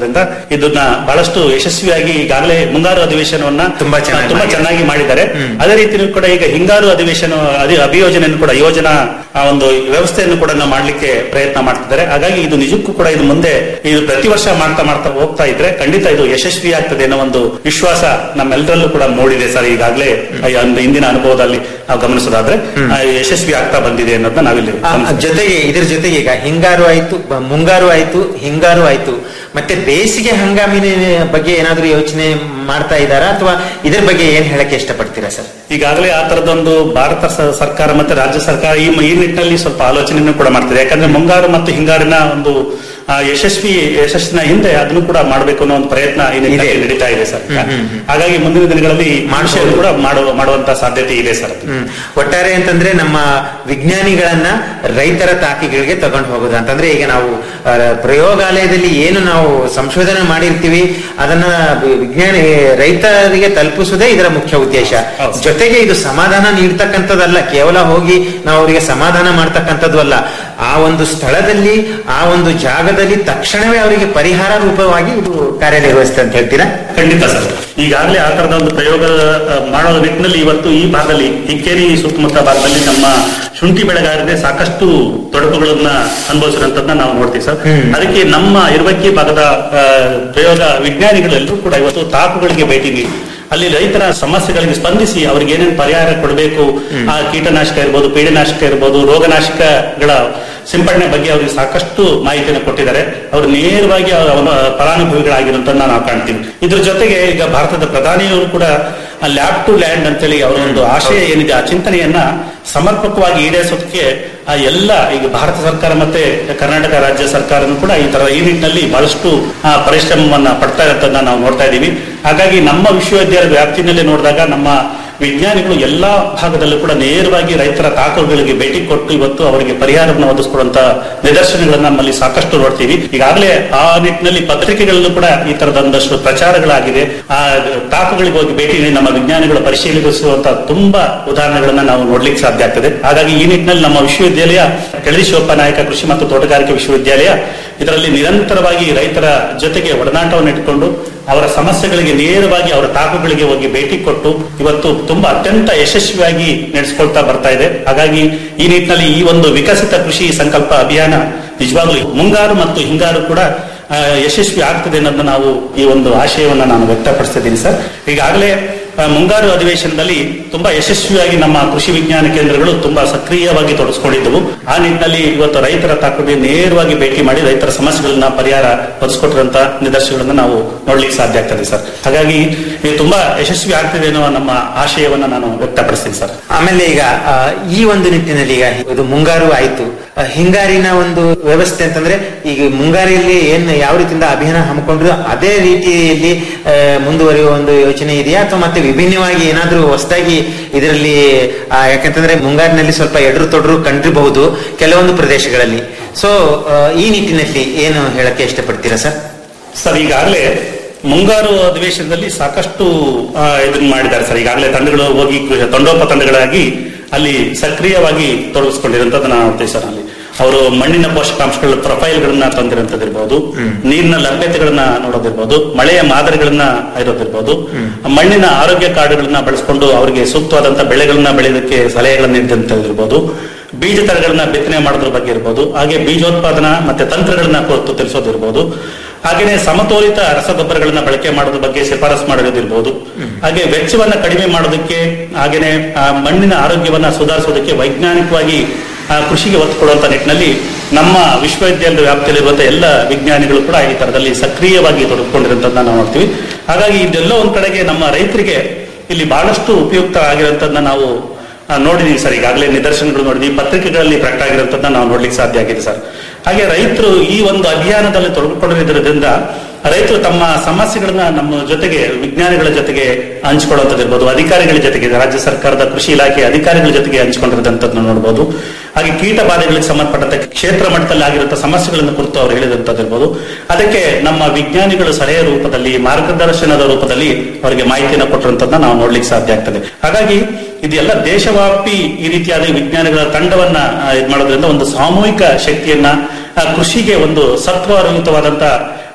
ಆಗಿರೋದ್ರಿಂದ ಇದನ್ನ ಬಹಳಷ್ಟು ಯಶಸ್ವಿಯಾಗಿ ಈಗಾಗಲೇ ಮುಂಗಾರು ಅಧಿವೇಶನವನ್ನ ತುಂಬಾ ಚೆನ್ನಾಗಿ ತುಂಬಾ ಮಾಡಿದ್ದಾರೆ. ಚೆನ್ನಾಗಿ ಮಾಡಿದ್ದಾರೆ ಅದೇ ರೀತಿ ಕೂಡ ಈಗ ಹಿಂಗಾರು ಅಧಿವೇಶನ ಅಧಿ ಅಭಿಯೋಜನೆಯನ್ನು ಕೂಡ ಯೋಜನಾ ಆ ಒಂದು ವ್ಯವಸ್ಥೆಯನ್ನು ಕೂಡ ನಾವು ಮಾಡ್ಲಿಕ್ಕೆ ಪ್ರಯತ್ನ ಮಾಡ್ತಿದ್ದಾರೆ ಹಾಗಾಗಿ ಇದು ನಿಜಕ್ಕೂ ಕೂಡ ಇದು ಮುಂದೆ ಇದು ಪ್ರತಿ ವರ್ಷ ಮಾಡ್ತಾ ಮಾಡ್ತಾ ಹೋಗ್ತಾ ಇದ್ರೆ ಖಂಡಿತ ಇದು ಯಶಸ್ವಿ ಆಗ್ತದೆ ಅನ್ನೋ ಒಂದು ವಿಶ್ವಾಸ ನಮ್ಮೆಲ್ಲರಲ್ಲೂ ಕೂಡ ಮೂಡಿದೆ ಸರ್ ಈಗಾಗಲೇ ಆ ಒಂದು ಹಿಂದಿನ ಅನುಭವದಲ್ಲಿ ನಾವು ಗಮನಿಸೋದಾದ್ರೆ ಆ, ಯಶಸ್ವಿ ಆಗ್ತಾ ಬಂದಿದೆ ಅನ್ನೋದನ್ನ ನಾವಿಲ್ಲಿ ಆ, ಜೊತೆಗೆ ಇದ್ರ ಜೊತೆಗೆ ಈಗ ಹಿಂಗಾರು ಆಯ್ತು ಬ- ಮುಂಗಾರು ಆಯ್ತು ಹಿಂಗಾರು ಆಯ್ತು ಮತ್ತೆ ಬೇಸಿಗೆ ಹಂಗಾಮಿನ ಬಗ್ಗೆ ಏನಾದ್ರೂ ಯೋಚನೆ ಮಾಡ್ತಾ ಇದ್ದಾರಾ ಅಥವಾ ಇದ್ರ ಬಗ್ಗೆ ಏನ್ ಹೇಳಕ್ಕೆ ಇಷ್ಟಪಡ್ತೀರಾ ಸರ್ ಈಗಾಗಲೇ ಆ ತರದೊಂದು ಭಾರತ ಸ- ಸರ್ಕಾರ ಮತ್ತೆ ರಾಜ್ಯ ಸರ್ಕಾರ ಈ ಈ ನಿಟ್ಟಿನಲ್ಲಿ ಸ್ವಲ್ಪ ಆಲೋಚನೆಯನ್ನು ಕೂಡ ಮಾಡ್ತಿದೆ ಯಾಕಂದ್ರೆ ಮುಂಗಾರು ಮತ್ತು ಹಿಂಗಾರಿನ ಒಂದು ಆ, ಯಶಸ್ವಿ ಯಶಸ್ಸಿನ ಹಿಂದೆ ಅದನ್ನು ಕೂಡ ಮಾಡಬೇಕು ಅನ್ನೋ ಒಂದು ಪ್ರಯತ್ನ ಈ ನಿಟ್ಟಿನಲ್ಲಿ ನಡೀತಾ ಇದೆ ಸರ್ ಹಾಗಾಗಿ ಮುಂದಿನ ದಿನಗಳಲ್ಲಿ ವಿಷಯ ಕೂಡ ಮಾಡುವ ಮಾಡುವಂತ ಸಾಧ್ಯತೆ ಇದೆ ಸರ್ ಹ್ಮ್. ಒಟ್ಟಾರೆ ಅಂತಂದ್ರೆ ನಮ್ಮ ವಿಜ್ಞಾನಿಗಳನ್ನ ರೈತರ ತಾಕಿಗಳಿಗೆ ತಗೊಂಡು ಹೋಗೋದು ಅಂತಂದ್ರೆ ಈಗ ನಾವು ಆ, ಪ್ರಯೋಗಾಲಯದಲ್ಲಿ ಏನು ನಾವು ಸಂಶೋಧನೆ ಮಾಡಿರ್ತೀವಿ ಅದನ್ನ ವಿ- ವಿಜ್ಞಾನಿ ರೈತರಿಗೆ ತಲುಪಿಸುವುದೇ ಇದರ ಮುಖ್ಯ ಉದ್ದೇಶ ಜೊತೆಗೆ ಇದು ಸಮಾಧಾನ ನೀಡ್ತಕ್ಕಂಥದ್ದಲ್ಲ ಕೇವಲ ಹೋಗಿ ನಾವು ಅವರಿಗೆ ಸಮಾಧಾನ ಮಾಡ್ತಕ್ಕಂಥದ್ದು ಅಲ್ಲ ಆ ಒಂದು ಸ್ಥಳದಲ್ಲಿ ಆ ಒಂದು ಜಾಗದಲ್ಲಿ ತಕ್ಷಣವೇ ಅವರಿಗೆ ಪರಿಹಾರ ರೂಪವಾಗಿ ಇದು ಕಾರ್ಯನಿರ್ವಹಿಸುತ್ತೆ ಅಂತ ಹೇಳ್ತೀರಾ ಖಂಡಿತ ಸರ್ ಈಗಾಗಲೇ ಆ ತರದ ಒಂದು ಪ್ರಯೋಗ ಆ, ಮಾಡೋ ನಿಟ್ಟಿನಲ್ಲಿ ಇವತ್ತು ಈ ಭಾಗದಲ್ಲಿ ಇಕ್ಕೇರಿ ಸುತ್ತಮುತ್ತ ಭಾಗದಲ್ಲಿ ನಮ್ಮ ಶುಂಠಿ ಬೆಳೆಗಾರರಿಗೆ ಸಾಕಷ್ಟು ತೊಡಕುಗಳನ್ನ ಅನುಭವಿಸಿರುವಂತದನ್ನ ನಾವು ನೋಡ್ತೀವಿ ಸರ್ ಅದಕ್ಕೆ ನಮ್ಮ ಇರುವಕ್ಕಿ ಭಾಗದ ಆ, ಪ್ರಯೋಗ ವಿಜ್ಞಾನಿಗಳೆಲ್ಲರೂ ಕೂಡ ಇವತ್ತು ತಾಕುಗಳಿಗೆ ಭೇಟಿ ನೀಡಿ ಅಲ್ಲಿ ರೈತರ ಸಮಸ್ಯೆಗಳಿಗೆ ಸ್ಪಂದಿಸಿ ಅವ್ರಿಗೆ ಏನೇನು ಪರಿಹಾರ ಕೊಡಬೇಕು ಆ ಕೀಟನಾಶಕ ಇರ್ಬೋದು ಪೀಡನಾಶಕ ಇರ್ಬೋದು ರೋಗನಾಶಕಗಳ ಸಿಂಪಡಣೆ ಬಗ್ಗೆ ಅವರಿಗೆ ಸಾಕಷ್ಟು ಮಾಹಿತಿಯನ್ನು ಕೊಟ್ಟಿದ್ದಾರೆ ಅವರು ನೇರವಾಗಿ ಅವರ ಫಲಾನುಭವಿಗಳಾಗಿರುವಂತನ್ನ ನಾವು ಕಾಣ್ತೀವಿ ಇದ್ರ ಜೊತೆಗೆ ಈಗ ಭಾರತದ ಪ್ರಧಾನಿಯವರು ಕೂಡ ಲ್ಯಾಬ್ ಟು ಲ್ಯಾಂಡ್ ಅಂತೇಳಿ ಅವರ ಒಂದು ಆಶಯ ಏನಿದೆ ಆ ಚಿಂತನೆಯನ್ನ ಸಮರ್ಪಕವಾಗಿ ಈಡೇರಿಸೋದಕ್ಕೆ ಆ ಎಲ್ಲ ಈಗ ಭಾರತ ಸರ್ಕಾರ ಮತ್ತೆ ಕರ್ನಾಟಕ ರಾಜ್ಯ ಸರ್ಕಾರನು ಕೂಡ ಈ ತರ ಈ ನಿಟ್ಟಿನಲ್ಲಿ ಬಹಳಷ್ಟು ಆ, ಪರಿಶ್ರಮವನ್ನ ಪಡ್ತಾ ಇರೋದನ್ನ ನಾವು ನೋಡ್ತಾ ಇದ್ದೀವಿ ಹಾಗಾಗಿ ನಮ್ಮ ವಿಶ್ವವಿದ್ಯಾಲಯ ವ್ಯಾಪ್ತಿನಲ್ಲಿ ನೋಡಿದಾಗ ನಮ್ಮ ವಿಜ್ಞಾನಿಗಳು ಎಲ್ಲಾ ಭಾಗದಲ್ಲೂ ಕೂಡ ನೇರವಾಗಿ ರೈತರ ತಾಕುಗಳಿಗೆ ಭೇಟಿ ಕೊಟ್ಟು ಇವತ್ತು ಅವರಿಗೆ ಪರಿಹಾರವನ್ನು ಒದಗಿಸಿಕೊಡುವಂತ ನಿದರ್ಶನಗಳನ್ನ ನಮ್ಮಲ್ಲಿ ಸಾಕಷ್ಟು ನೋಡ್ತೀವಿ ಈಗಾಗಲೇ ಆ ನಿಟ್ಟಿನಲ್ಲಿ ಪತ್ರಿಕೆಗಳಲ್ಲೂ ಕೂಡ ಈ ತರದ ಒಂದಷ್ಟು ಪ್ರಚಾರಗಳಾಗಿದೆ ಆ ತಾಕುಗಳಿಗೆ ಹೋಗಿ ಭೇಟಿ ನೀಡಿ ನಮ್ಮ ವಿಜ್ಞಾನಿಗಳು ಪರಿಶೀಲಿಸುವಂತ ತುಂಬಾ ಉದಾಹರಣೆಗಳನ್ನ ನಾವು ನೋಡ್ಲಿಕ್ಕೆ ಸಾಧ್ಯ ಆಗ್ತದೆ ಹಾಗಾಗಿ ಈ ನಿಟ್ಟಿನಲ್ಲಿ ನಮ್ಮ ವಿಶ್ವವಿದ್ಯಾಲಯ ಕೆಳದಿ ಶಿವಪ್ಪ ನಾಯಕ ಕೃಷಿ ಮತ್ತು ತೋಟಗಾರಿಕೆ ವಿಶ್ವವಿದ್ಯಾಲಯ ಇದರಲ್ಲಿ ನಿರಂತರವಾಗಿ ರೈತರ ಜೊತೆಗೆ ಒಡನಾಟವನ್ನು ಇಟ್ಟುಕೊಂಡು ಅವರ ಸಮಸ್ಯೆಗಳಿಗೆ ನೇರವಾಗಿ ಅವರ ತಾಕುಗಳಿಗೆ ಹೋಗಿ ಭೇಟಿ ಕೊಟ್ಟು ಇವತ್ತು ತುಂಬಾ ಅತ್ಯಂತ ಯಶಸ್ವಿಯಾಗಿ ನಡೆಸ್ಕೊಳ್ತಾ ಬರ್ತಾ ಇದೆ ಹಾಗಾಗಿ ಈ ನಿಟ್ಟಿನಲ್ಲಿ ಈ ಒಂದು ವಿಕಸಿತ ಕೃಷಿ ಸಂಕಲ್ಪ ಅಭಿಯಾನ ನಿಜವಾಗ್ಲೂ ಮುಂಗಾರು ಮತ್ತು ಹಿಂಗಾರು ಕೂಡ ಆ, ಯಶಸ್ವಿ ಆಗ್ತದೆ ಅನ್ನೋದನ್ನ ನಾವು ಈ ಒಂದು ಆಶಯವನ್ನ ನಾನು ವ್ಯಕ್ತಪಡಿಸ್ತಿದ್ದೀನಿ ಸರ್ ಈಗಾಗಲೇ ಆ, ಮುಂಗಾರು ಅಧಿವೇಶನದಲ್ಲಿ ತುಂಬಾ ಯಶಸ್ವಿಯಾಗಿ ನಮ್ಮ ಕೃಷಿ ವಿಜ್ಞಾನ ಕೇಂದ್ರಗಳು ತುಂಬಾ ಸಕ್ರಿಯವಾಗಿ ತೊಡಗಿಸ್ಕೊಂಡಿದ್ದವು ಆ ನಿಟ್ಟಿನಲ್ಲಿ ಇವತ್ತು ರೈತರ ತಾಕುಗೆ ನೇರವಾಗಿ ಭೇಟಿ ಮಾಡಿ ರೈತರ ಸಮಸ್ಯೆಗಳನ್ನ ಪರಿಹಾರ ಒದಗಿಸ್ಕೊಟ್ಟಿರುವಂತ ನಿದರ್ಶನಗಳನ್ನ ನಾವು ನೋಡ್ಲಿಕ್ಕೆ ಸಾಧ್ಯ ಆಗ್ತದೆ ಸರ್ ಹಾಗಾಗಿ ಇದು ತುಂಬಾ ಯಶಸ್ವಿ ಆಗ್ತಿದೆ ಅನ್ನೋ ನಮ್ಮ ಆಶಯವನ್ನ ನಾನು ವ್ಯಕ್ತಪಡಿಸ್ತೀನಿ ಸರ್ ಆಮೇಲೆ ಈಗ ಆ, ಈ ಒಂದು ನಿಟ್ಟಿನಲ್ಲಿ ಈಗ ಇದು ಮುಂಗಾರು ಆಯ್ತು ಆ, ಹಿಂಗಾರಿನ ಒಂದು ವ್ಯವಸ್ಥೆ ಅಂತಂದ್ರೆ ಈಗ ಮುಂಗಾರಿಯಲ್ಲಿ ಏನ್ ಯಾವ ರೀತಿಯಿಂದ ಅಭಿಯಾನ ಹಮ್ಮಿಕೊಂಡ್ರು ಅದೇ ರೀತಿಯಲ್ಲಿ ಆ, ಮುಂದುವರಿಯುವ ಒಂದು ಯೋಚನೆ ಇದೆಯಾ ಅಥವಾ ಮತ್ತೆ ವಿಭಿನ್ನವಾಗಿ ಏನಾದ್ರೂ ಹೊಸದಾಗಿ ಇದರಲ್ಲಿ ಆ, ಯಾಕಂತಂದ್ರೆ ಮುಂಗಾರಿನಲ್ಲಿ ಸ್ವಲ್ಪ ಎಡರು ತೊಡರು ಕಂಡಿರಬಹುದು ಕೆಲವೊಂದು ಪ್ರದೇಶಗಳಲ್ಲಿ ಸೊ ಈ ನಿಟ್ಟಿನಲ್ಲಿ ಏನು ಹೇಳಕ್ಕೆ ಇಷ್ಟಪಡ್ತೀರಾ ಸರ್ ಸರ್ ಈಗಾಗಲೇ ಮುಂಗಾರು ಅಧಿವೇಶನದಲ್ಲಿ ಸಾಕಷ್ಟು ಆ, ಇದನ್ನ ಮಾಡಿದ್ದಾರೆ ಸರ್ ಈಗಾಗಲೇ ತಂಡಗಳು ಹೋಗಿ ಕೃ- ತಂಡೋಪ ತಂಡಗಳಾಗಿ ಅಲ್ಲಿ ಸಕ್ರಿಯವಾಗಿ ತೊಡಗಿಸ್ಕೊಂಡಿರುವಂತದ್ದು ನಾವು ನೋಡ್ತೀವಿ ಸರ್ ಅಲ್ಲಿ ಅವರು ಮಣ್ಣಿನ ಪೋಷಕಾಂಶಗಳ ಪ್ರೊಫೈಲ್ಗಳನ್ನ ತಂದಿರುವಂತದಿರ್ಬೋದು ನೀರಿನ ಲಭ್ಯತೆಗಳನ್ನ ನೋಡೋದಿರ್ಬೋದು ಮಳೆಯ ಮಾದರಿಗಳನ್ನ ಇರೋದಿರ್ಬೋದು ಮಣ್ಣಿನ ಆರೋಗ್ಯ ಕಾರ್ಡ್ಗಳನ್ನ ಬಳಸ್ಕೊಂಡು ಅವರಿಗೆ ಸೂಕ್ತವಾದಂತ ಬೆಳೆಗಳನ್ನ ಬೆಳೆಯೋದಕ್ಕೆ ಸಲಹೆಗಳನ್ನ ನೀಡಿದಂತದಿರ್ಬೋದು ಬೀಜ ತಳಿಗಳನ್ನ ಬಿತ್ತನೆ ಮಾಡೋದ್ರ ಬಗ್ಗೆ ಇರ್ಬೋದು ಹಾಗೆ ಬೀಜೋತ್ಪಾದನಾ ಮತ್ತೆ ತಂತ್ರಗಳನ್ನ ಕುರಿತು ತಿಳಿಸೋದಿರ್ಬೋದು ಹಾಗೇನೆ ಸಮತೋಲಿತ ರಸಗೊಬ್ಬರಗಳನ್ನ ಬಳಕೆ ಮಾಡೋದ್ರ ಬಗ್ಗೆ ಶಿಫಾರಸು ಮಾಡೋದಿರ್ಬೋದು ಹಾಗೆ ವೆಚ್ಚವನ್ನ ಕಡಿಮೆ ಮಾಡೋದಕ್ಕೆ ಹಾಗೇನೆ ಆ ಮಣ್ಣಿನ ಆರೋಗ್ಯವನ್ನ ಸುಧಾರಿಸೋದಕ್ಕೆ ವೈಜ್ಞಾನಿಕವಾಗಿ ಆ ಕೃಷಿಗೆ ಒತ್ತು ಕೊಡುವಂತ ನಿಟ್ಟಿನಲ್ಲಿ ನಮ್ಮ ವಿಶ್ವವಿದ್ಯಾಲಯದ ವ್ಯಾಪ್ತಿಯಲ್ಲಿರುವಂತಹ ಎಲ್ಲ ವಿಜ್ಞಾನಿಗಳು ಕೂಡ ಈ ತರದಲ್ಲಿ ಸಕ್ರಿಯವಾಗಿ ತೊಡಗಿಕೊಂಡಿರುವಂತದನ್ನ ನಾವು ನೋಡ್ತೀವಿ ಹಾಗಾಗಿ ಇದೆಲ್ಲ ಒಂದ್ ಕಡೆಗೆ ನಮ್ಮ ರೈತರಿಗೆ ಇಲ್ಲಿ ಬಹಳಷ್ಟು ಉಪಯುಕ್ತ ಆಗಿರುವಂತದನ್ನ ನಾವು ಆ, ನೋಡಿದೀವಿ ಸರ್ ಈಗಾಗಲೇ ನಿದರ್ಶನಗಳು ನೋಡಿದೀವಿ ಪತ್ರಿಕೆಗಳಲ್ಲಿ ಪ್ರಕಟ ಆಗಿರುವಂತದನ್ನ ನಾವು ನೋಡ್ಲಿಕ್ಕೆ ಸಾಧ್ಯ ಆಗಿದೆ ಸರ್ ಹಾಗೆ ರೈತರು ಈ ಒಂದು ಅಭಿಯಾನದಲ್ಲಿ ತೊಡಗಿಕೊಂಡಿರೋದ್ರಿಂದ ರೈತರು ತಮ್ಮ ಸಮಸ್ಯೆಗಳನ್ನ ನಮ್ಮ ಜೊತೆಗೆ ವಿಜ್ಞಾನಿಗಳ ಜೊತೆಗೆ ಹಂಚಿಕೊಳ್ಳುವಂಥದ್ದಿರ್ಬೋದು ಅಧಿಕಾರಿಗಳ ಜೊತೆಗೆ ರಾಜ್ಯ ಸರ್ಕಾರದ ಕೃಷಿ ಇಲಾಖೆ ಅಧಿಕಾರಿಗಳ ಜೊತೆಗೆ ಹಂಚಿಕೊಂಡಿರೋದಂಥದ್ದನ್ನ ನೋಡಬಹುದು ಹಾಗೆ ಕೀಟ ಬಾಧೆಗಳಿಗೆ ಸಂಬಂಧಪಟ್ಟಂತೆ ಕ್ಷೇತ್ರ ಮಟ್ಟದಲ್ಲಿ ಆಗಿರುವಂತಹ ಸಮಸ್ಯೆಗಳನ್ನು ಕುರಿತು ಅವರು ಹೇಳಿದಂತದ್ದಿರ್ಬೋದು ಅದಕ್ಕೆ ನಮ್ಮ ವಿಜ್ಞಾನಿಗಳು ಸಲಹೆ ರೂಪದಲ್ಲಿ ಮಾರ್ಗದರ್ಶನದ ರೂಪದಲ್ಲಿ ಅವರಿಗೆ ಮಾಹಿತಿಯನ್ನು ಕೊಟ್ಟಿರುವಂತದನ್ನ ನಾವು ನೋಡ್ಲಿಕ್ಕೆ ಸಾಧ್ಯ ಆಗ್ತದೆ ಹಾಗಾಗಿ ಇದೆಲ್ಲ ದೇಶವ್ಯಾಪಿ ಈ ರೀತಿಯಾದ ವಿಜ್ಞಾನಿಗಳ ತಂಡವನ್ನ ಆ, ಇದ್ ಮಾಡೋದ್ರಿಂದ ಒಂದು ಸಾಮೂಹಿಕ ಶಕ್ತಿಯನ್ನ ಆ, ಕೃಷಿಗೆ ಒಂದು ಸತ್ವಯುತವಾದಂತ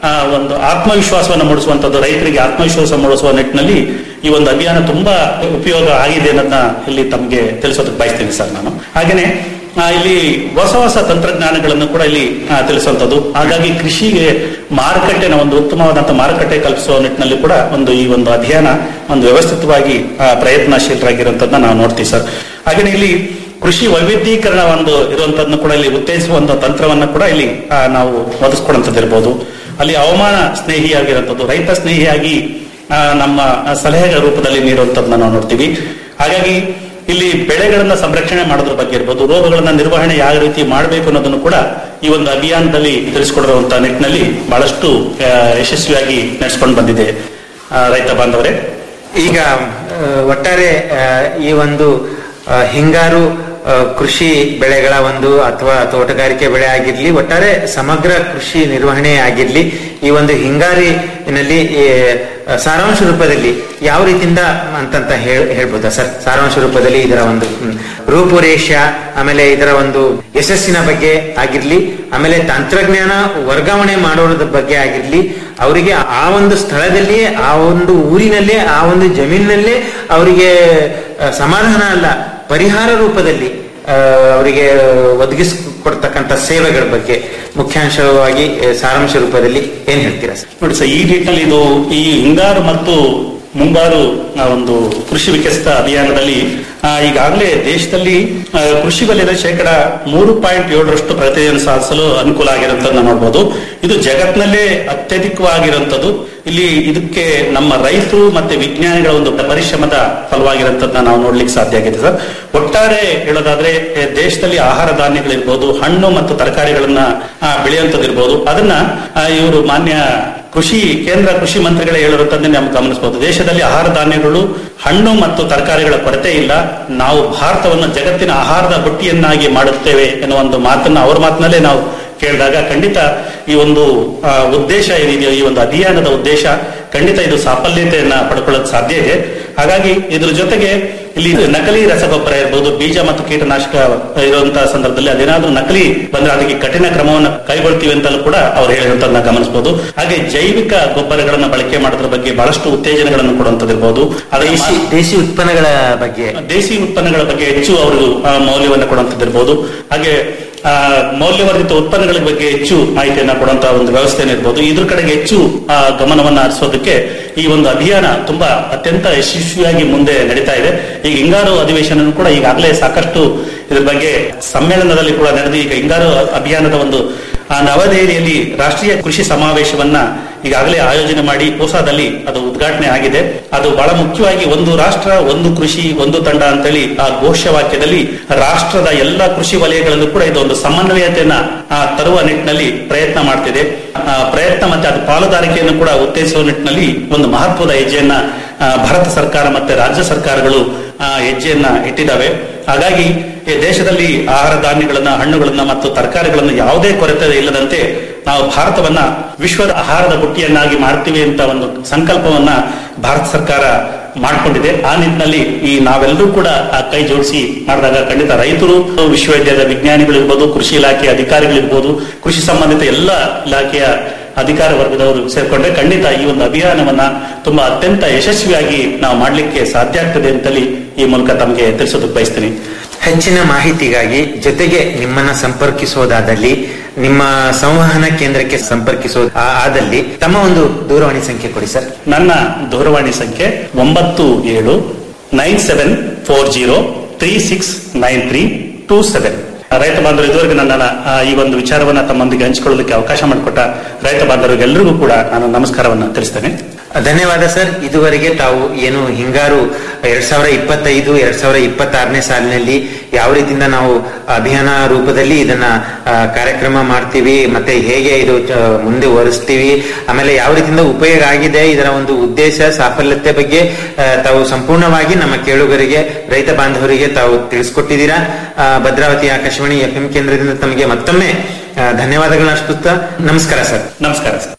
ಆ, ಒಂದು ಆತ್ಮವಿಶ್ವಾಸವನ್ನು ಮೂಡಿಸುವಂತದ್ದು ರೈತರಿಗೆ ಆತ್ಮವಿಶ್ವಾಸ ಮೂಡಿಸುವ ನಿಟ್ಟಿನಲ್ಲಿ ಈ ಒಂದು ಅಭಿಯಾನ ತುಂಬಾ ಉಪಯೋಗ ಆಗಿದೆ ಅನ್ನೋದನ್ನ ಇಲ್ಲಿ ತಮಗೆ ತಿಳಿಸೋದಕ್ಕೆ ಬಯಸ್ತೀನಿ ಸರ್ ನಾನು ಹಾಗೇನೆ ಆ, ಇಲ್ಲಿ ಹೊಸ ಹೊಸ ತಂತ್ರಜ್ಞಾನಗಳನ್ನು ಕೂಡ ಇಲ್ಲಿ ಆ, ತಿಳಿಸುವಂತದ್ದು ಹಾಗಾಗಿ ಕೃಷಿಗೆ ಮಾರುಕಟ್ಟೆನ ಒಂದು ಉತ್ತಮವಾದಂತಹ ಮಾರುಕಟ್ಟೆ ಕಲ್ಪಿಸುವ ನಿಟ್ಟಿನಲ್ಲಿ ಕೂಡ ಒಂದು ಈ ಒಂದು ಅಭಿಯಾನ ಒಂದು ವ್ಯವಸ್ಥಿತವಾಗಿ ಆ, ಪ್ರಯತ್ನಶೀಲರಾಗಿರುವಂತದ್ದನ್ನ ನಾವು ನೋಡ್ತೀವಿ ಸರ್ ಹಾಗೇನೆ ಇಲ್ಲಿ ಕೃಷಿ ವೈವಿಧ್ಯೀಕರಣ ಒಂದು ಇರುವಂತದ್ದನ್ನು ಕೂಡ ಇಲ್ಲಿ ಉತ್ತೇಜಿಸುವಂತ ತಂತ್ರವನ್ನ ಕೂಡ ಇಲ್ಲಿ ಆ, ನಾವು ಒದಗಿಸ್ಕೊಡಂತದ್ದು ಇರ್ಬೋದು ಅಲ್ಲಿ ಹವಾಮಾನ ಸ್ನೇಹಿಯಾಗಿರುವಂತದ್ದು ರೈತ ಸ್ನೇಹಿಯಾಗಿ ಆ, ನಮ್ಮ ಸಲಹೆಗಳ ರೂಪದಲ್ಲಿ ನೀಡುವಂತದ್ದನ್ನ ನಾವು ನೋಡ್ತೀವಿ ಹಾಗಾಗಿ ಇಲ್ಲಿ ಬೆಳೆಗಳನ್ನ ಸಂರಕ್ಷಣೆ ಮಾಡೋದ್ರ ಬಗ್ಗೆ ಇರ್ಬೋದು ರೋಗಗಳನ್ನ ನಿರ್ವಹಣೆ ಯಾವ ರೀತಿ ಮಾಡಬೇಕು ಅನ್ನೋದನ್ನು ಕೂಡ ಈ ಒಂದು ಅಭಿಯಾನದಲ್ಲಿ ತಿಳಿಸಿಕೊಡಿರುವಂತ ನಿಟ್ಟಿನಲ್ಲಿ ಬಹಳಷ್ಟು ಆ, ಯಶಸ್ವಿಯಾಗಿ ನಡೆಸ್ಕೊಂಡು ಬಂದಿದೆ ಆ, ರೈತ ಬಾಂಧವರೇ ಈಗ ಆ, ಒಟ್ಟಾರೆ ಆ, ಈ ಒಂದು ಆ, ಹಿಂಗಾರು ಆ, ಕೃಷಿ ಬೆಳೆಗಳ ಒಂದು ಅಥವಾ ತೋಟಗಾರಿಕೆ ಬೆಳೆ ಆಗಿರ್ಲಿ ಒಟ್ಟಾರೆ ಸಮಗ್ರ ಕೃಷಿ ನಿರ್ವಹಣೆ ಆಗಿರ್ಲಿ ಈ ಒಂದು ಹಿಂಗಾರಿನಲ್ಲಿ ಈ, ಆ, ಸಾರಾಂಶ ರೂಪದಲ್ಲಿ ಯಾವ ರೀತಿಯಿಂದ ಅಂತಂತ ಹೇಳ್ ಹೇಳ್ಬೋದಾ ಸರ್ ಸಾರಾಂಶ ರೂಪದಲ್ಲಿ ಇದರ ಒಂದು ಹ್ಮ್, ರೂಪುರೇಷ ಆಮೇಲೆ ಇದರ ಒಂದು ಯಶಸ್ಸಿನ ಬಗ್ಗೆ ಆಗಿರ್ಲಿ ಆಮೇಲೆ ತಂತ್ರಜ್ಞಾನ ವರ್ಗಾವಣೆ ಮಾಡೋದ್ರ ಬಗ್ಗೆ ಆಗಿರ್ಲಿ ಅವರಿಗೆ ಆ ಒಂದು ಸ್ಥಳದಲ್ಲಿ ಆ ಒಂದು ಊರಿನಲ್ಲೇ ಆ ಒಂದು ಜಮೀನಿನಲ್ಲೇ ಅವರಿಗೆ ಆ, ಸಮಾಧಾನ ಅಲ್ಲ ಪರಿಹಾರ ರೂಪದಲ್ಲಿ ಆ, ಅವರಿಗೆ ಒದಗಿಸಿಕೊಡ್ತಕ್ಕಂಥ ಸೇವೆಗಳ ಬಗ್ಗೆ ಮುಖ್ಯಾಂಶವಾಗಿ ಆ, ಸಾರಾಂಶ ರೂಪದಲ್ಲಿ ಏನ್ ಹೇಳ್ತೀರಾ ಸರ್ ನೋಡಿ ಸರ್ ಈ ನಿಟ್ಟಿನಲ್ಲಿ ಇದು ಈ ಹಿಂಗಾರು ಮತ್ತು ಮುಂಗಾರು ಆ, ಒಂದು ಕೃಷಿ ವಿಕಸಿತ ಅಭಿಯಾನದಲ್ಲಿ ಆ, ಈಗಾಗಲೇ ದೇಶದಲ್ಲಿ ಆ, ಕೃಷಿ ವಲಯದ ಶೇಕಡ ಮೂರು ಪಾಯಿಂಟ್ ಏಳರಷ್ಟು ಪ್ರಗತಿಯನ್ನು ಸಾಧಿಸಲು ಅನುಕೂಲ ಆಗಿರುವಂತದ್ದು ನಾವು ನೋಡ್ಬೋದು ಇದು ಜಗತ್ತಿನಲ್ಲೇ ಅತ್ಯಧಿಕವಾಗಿರುವಂತದ್ದು ಇಲ್ಲಿ ಇದಕ್ಕೆ ನಮ್ಮ ರೈತರು ಮತ್ತೆ ವಿಜ್ಞಾನಿಗಳ ಒಂದು ಪರಿಶ್ರಮದ ಫಲವಾಗಿರುವಂತದ್ದನ್ನ ನಾವು ನೋಡ್ಲಿಕ್ಕೆ ಸಾಧ್ಯ ಆಗಿದೆ ಸರ್ ಒಟ್ಟಾರೆ ಹೇಳೋದಾದ್ರೆ ಎ, ದೇಶದಲ್ಲಿ ಆಹಾರ ಧಾನ್ಯಗಳಿರ್ಬೋದು ಹಣ್ಣು ಮತ್ತು ತರಕಾರಿಗಳನ್ನ ಆ, ಬೆಳೆಯುವಂತದ್ದಿರ್ಬೋದು ಅದನ್ನ ಇವರು ಮಾನ್ಯ ಕೃಷಿ ಕೇಂದ್ರ ಕೃಷಿ ಮಂತ್ರಿಗಳೇ ಹೇಳಿರುತ್ತಂದ್ರೆ ನಾವು ಗಮನಿಸಬಹುದು ದೇಶದಲ್ಲಿ ಆಹಾರ ಧಾನ್ಯಗಳು ಹಣ್ಣು ಮತ್ತು ತರಕಾರಿಗಳ ಕೊರತೆ ಇಲ್ಲ ನಾವು ಭಾರತವನ್ನು ಜಗತ್ತಿನ ಆಹಾರದ ಬುಟ್ಟಿಯನ್ನಾಗಿ ಮಾಡುತ್ತೇವೆ ಎನ್ನುವ ಒಂದು ಮಾತನ್ನ ಅವ್ರ ಮಾತಿನಲ್ಲೇ ನಾವು ಕೇಳಿದಾಗ ಖಂಡಿತ ಈ ಒಂದು ಆ, ಉದ್ದೇಶ ಏನಿದೆಯೋ ಈ ಒಂದು ಅಭಿಯಾನದ ಉದ್ದೇಶ ಖಂಡಿತ ಇದು ಸಾಫಲ್ಯತೆಯನ್ನ ಪಡ್ಕೊಳ್ಳೋದು ಸಾಧ್ಯ ಇದೆ ಹಾಗಾಗಿ ಇದ್ರ ಜೊತೆಗೆ ಇಲ್ಲಿ ನಕಲಿ ರಸಗೊಬ್ಬರ ಇರ್ಬೋದು ಬೀಜ ಮತ್ತು ಕೀಟನಾಶಕ ಇರುವಂತಹ ಸಂದರ್ಭದಲ್ಲಿ ಅದೇನಾದ್ರೂ ನಕಲಿ ಬಂದ್ರೆ ಅದಕ್ಕೆ ಕಠಿಣ ಕ್ರಮವನ್ನು ಕೈಗೊಳ್ತೀವಿ ಅಂತಲೂ ಕೂಡ ಅವ್ರು ಹೇಳಿರುವಂತದನ್ನ ಗಮನಿಸಬಹುದು ಹಾಗೆ ಜೈವಿಕ ಗೊಬ್ಬರಗಳನ್ನ ಬಳಕೆ ಮಾಡೋದ್ರ ಬಗ್ಗೆ ಬಹಳಷ್ಟು ಉತ್ತೇಜನಗಳನ್ನು ಕೊಡುವಂತದಿರ್ಬೋದು ಅದೇ ದೇಶಿ ದೇಶಿ ಉತ್ಪನ್ನಗಳ ಬಗ್ಗೆ ದೇಸಿ ಉತ್ಪನ್ನಗಳ ಬಗ್ಗೆ ಹೆಚ್ಚು ಅವರು ಆ, ಮೌಲ್ಯವನ್ನು ಕೊಡುವಂತದ್ದಿರ್ಬೋದು ಹಾಗೆ ಆ, ಮೌಲ್ಯವರ್ಧಿತ ಉತ್ಪನ್ನಗಳ ಬಗ್ಗೆ ಹೆಚ್ಚು ಮಾಹಿತಿಯನ್ನ ಕೊಡುವಂತಹ ಒಂದು ವ್ಯವಸ್ಥೆ ಇರ್ಬೋದು ಇದ್ರ ಕಡೆಗೆ ಹೆಚ್ಚು ಆ, ಗಮನವನ್ನ ಹರಿಸೋದಕ್ಕೆ ಈ ಒಂದು ಅಭಿಯಾನ ತುಂಬಾ ಅತ್ಯಂತ ಯಶಸ್ವಿಯಾಗಿ ಮುಂದೆ ನಡೀತಾ ಇದೆ ಈಗ ಹಿಂಗಾರು ಅಧಿವೇಶನ ಕೂಡ ಈಗಾಗಲೇ ಸಾಕಷ್ಟು ಇದ್ರ ಬಗ್ಗೆ ಸಮ್ಮೇಳನದಲ್ಲಿ ಕೂಡ ನಡೆದು ಈಗ ಹಿಂಗಾರು ಅಭಿಯಾನದ ಒಂದು ಆ, ನವದೆಹಲಿಯಲ್ಲಿ ರಾಷ್ಟ್ರೀಯ ಕೃಷಿ ಸಮಾವೇಶವನ್ನ ಈಗಾಗಲೇ ಆಯೋಜನೆ ಮಾಡಿ ಪೂಸಾದಲ್ಲಿ ಅದು ಉದ್ಘಾಟನೆ ಆಗಿದೆ ಅದು ಬಹಳ ಮುಖ್ಯವಾಗಿ ಒಂದು ರಾಷ್ಟ್ರ ಒಂದು ಕೃಷಿ ಒಂದು ತಂಡ ಅಂತೇಳಿ ಆ ಘೋಷವಾಕ್ಯದಲ್ಲಿ ರಾಷ್ಟ್ರದ ಎಲ್ಲ ಕೃಷಿ ವಲಯಗಳಲ್ಲೂ ಕೂಡ ಇದು ಒಂದು ಸಮನ್ವಯತೆಯನ್ನ ಆ, ತರುವ ನಿಟ್ಟಿನಲ್ಲಿ ಪ್ರಯತ್ನ ಮಾಡ್ತಿದೆ ಆ, ಪ್ರಯತ್ನ ಮತ್ತೆ ಅದು ಪಾಲುದಾರಿಕೆಯನ್ನು ಕೂಡ ಉತ್ತೇಜಿಸುವ ನಿಟ್ಟಿನಲ್ಲಿ ಒಂದು ಮಹತ್ವದ ಹೆಜ್ಜೆಯನ್ನ ಆ, ಭಾರತ ಸರ್ಕಾರ ಮತ್ತೆ ರಾಜ್ಯ ಸರ್ಕಾರಗಳು ಆ, ಹೆಜ್ಜೆಯನ್ನ ಇಟ್ಟಿದ್ದಾವೆ ಹಾಗಾಗಿ ಈ ದೇಶದಲ್ಲಿ ಆಹಾರ ಧಾನ್ಯಗಳನ್ನ ಹಣ್ಣುಗಳನ್ನ ಮತ್ತು ತರಕಾರಿಗಳನ್ನ ಯಾವುದೇ ಕೊರತೆ ಇಲ್ಲದಂತೆ ನಾವು ಭಾರತವನ್ನ ವಿಶ್ವದ ಆಹಾರದ ಬುಟ್ಟಿಯನ್ನಾಗಿ ಮಾಡ್ತೀವಿ ಅಂತ ಒಂದು ಸಂಕಲ್ಪವನ್ನ ಭಾರತ ಸರ್ಕಾರ ಮಾಡ್ಕೊಂಡಿದೆ ಆ ನಿಟ್ಟಿನಲ್ಲಿ ಈ ನಾವೆಲ್ಲರೂ ಕೂಡ ಆ ಕೈ ಜೋಡಿಸಿ ಮಾಡಿದಾಗ ಖಂಡಿತ ರೈತರು ವಿಶ್ವವಿದ್ಯಾಲಯದ ವಿಜ್ಞಾನಿಗಳಿರ್ಬೋದು ಕೃಷಿ ಇಲಾಖೆ ಅಧಿಕಾರಿಗಳಿರ್ಬೋದು ಕೃಷಿ ಸಂಬಂಧಿತ ಎಲ್ಲ ಇಲಾಖೆಯ ಅಧಿಕಾರ ವರ್ಗದವರು ಸೇರ್ಕೊಂಡ್ರೆ ಖಂಡಿತ ಈ ಒಂದು ಅಭಿಯಾನವನ್ನ ತುಂಬಾ ಅತ್ಯಂತ ಯಶಸ್ವಿಯಾಗಿ ನಾವು ಮಾಡ್ಲಿಕ್ಕೆ ಸಾಧ್ಯ ಆಗ್ತದೆ ಅಂತೇಳಿ ಈ ಮೂಲಕ ತಮಗೆ ತಿಳಿಸೋದಕ್ಕೆ ಬಯಸ್ತೀನಿ ಹೆಚ್ಚಿನ ಮಾಹಿತಿಗಾಗಿ ಜೊತೆಗೆ ನಿಮ್ಮನ್ನ ಸಂಪರ್ಕಿಸೋದಾದಲ್ಲಿ ನಿಮ್ಮ ಸಂವಹನ ಕೇಂದ್ರಕ್ಕೆ ಸಂಪರ್ಕಿಸೋದು ಆ- ಆದಲ್ಲಿ ತಮ್ಮ ಒಂದು ದೂರವಾಣಿ ಸಂಖ್ಯೆ ಕೊಡಿ ಸರ್ ನನ್ನ ದೂರವಾಣಿ ಸಂಖ್ಯೆ ಒಂಬತ್ತು ಏಳು nine seven four zero three six nine three two seven ರೈತ ಬಾಂಧವರು ಇದುವರೆಗೆ ನನ್ನ ಆ, ಈ ಒಂದು ವಿಚಾರವನ್ನ ತಮ್ಮೊಂದಿಗೆ ಹಂಚಿಕೊಳ್ಳೋದಕ್ಕೆ ಅವಕಾಶ ಮಾಡಿಕೊಟ್ಟ ರೈತ ಬಾಂಧವರಿಗೆಲ್ಲರಿಗೂ ಕೂಡ ನಾನು ನಮಸ್ಕಾರವನ್ನ ತಿಳಿಸ್ತೇನೆ ಧನ್ಯವಾದ ಸರ್ ಇದುವರೆಗೆ ತಾವು ಏನು ಹಿಂಗಾರು ಎರಡ್ ಸಾವಿರ ಇಪ್ಪತ್ತೈದು ಎರಡ್ ಸಾವಿರ ಇಪ್ಪತ್ತಾರನೇ ಸಾಲಿನಲ್ಲಿ ಯಾವ ರೀತಿಯಿಂದ ನಾವು ಅಭಿಯಾನ ರೂಪದಲ್ಲಿ ಇದನ್ನ ಆ, ಕಾರ್ಯಕ್ರಮ ಮಾಡ್ತೀವಿ ಮತ್ತೆ ಹೇಗೆ ಇದು ಚ- ಮುಂದೆ ಒರೆಸ್ತೀವಿ ಆಮೇಲೆ ಯಾವ ರೀತಿಯಿಂದ ಉಪಯೋಗ ಆಗಿದೆ ಇದರ ಒಂದು ಉದ್ದೇಶ ಸಾಫಲ್ಯತೆ ಬಗ್ಗೆ ಆ, ತಾವು ಸಂಪೂರ್ಣವಾಗಿ ನಮ್ಮ ಕೇಳುಗರಿಗೆ ರೈತ ಬಾಂಧವರಿಗೆ ತಾವು ತಿಳಿಸ್ಕೊಟ್ಟಿದ್ದೀರಾ ಆ, ಭದ್ರಾವತಿ ಆಕಾಶವಾಣಿ ಎಫ್ ಎಂ ಕೇಂದ್ರದಿಂದ ತಮಗೆ ಮತ್ತೊಮ್ಮೆ ಆ, ಧನ್ಯವಾದಗಳನ್ನ ಅರ್ಪಿಸುತ್ತಾ ನಮಸ್ಕಾರ ಸರ್ ನಮಸ್ಕಾರ ಸರ್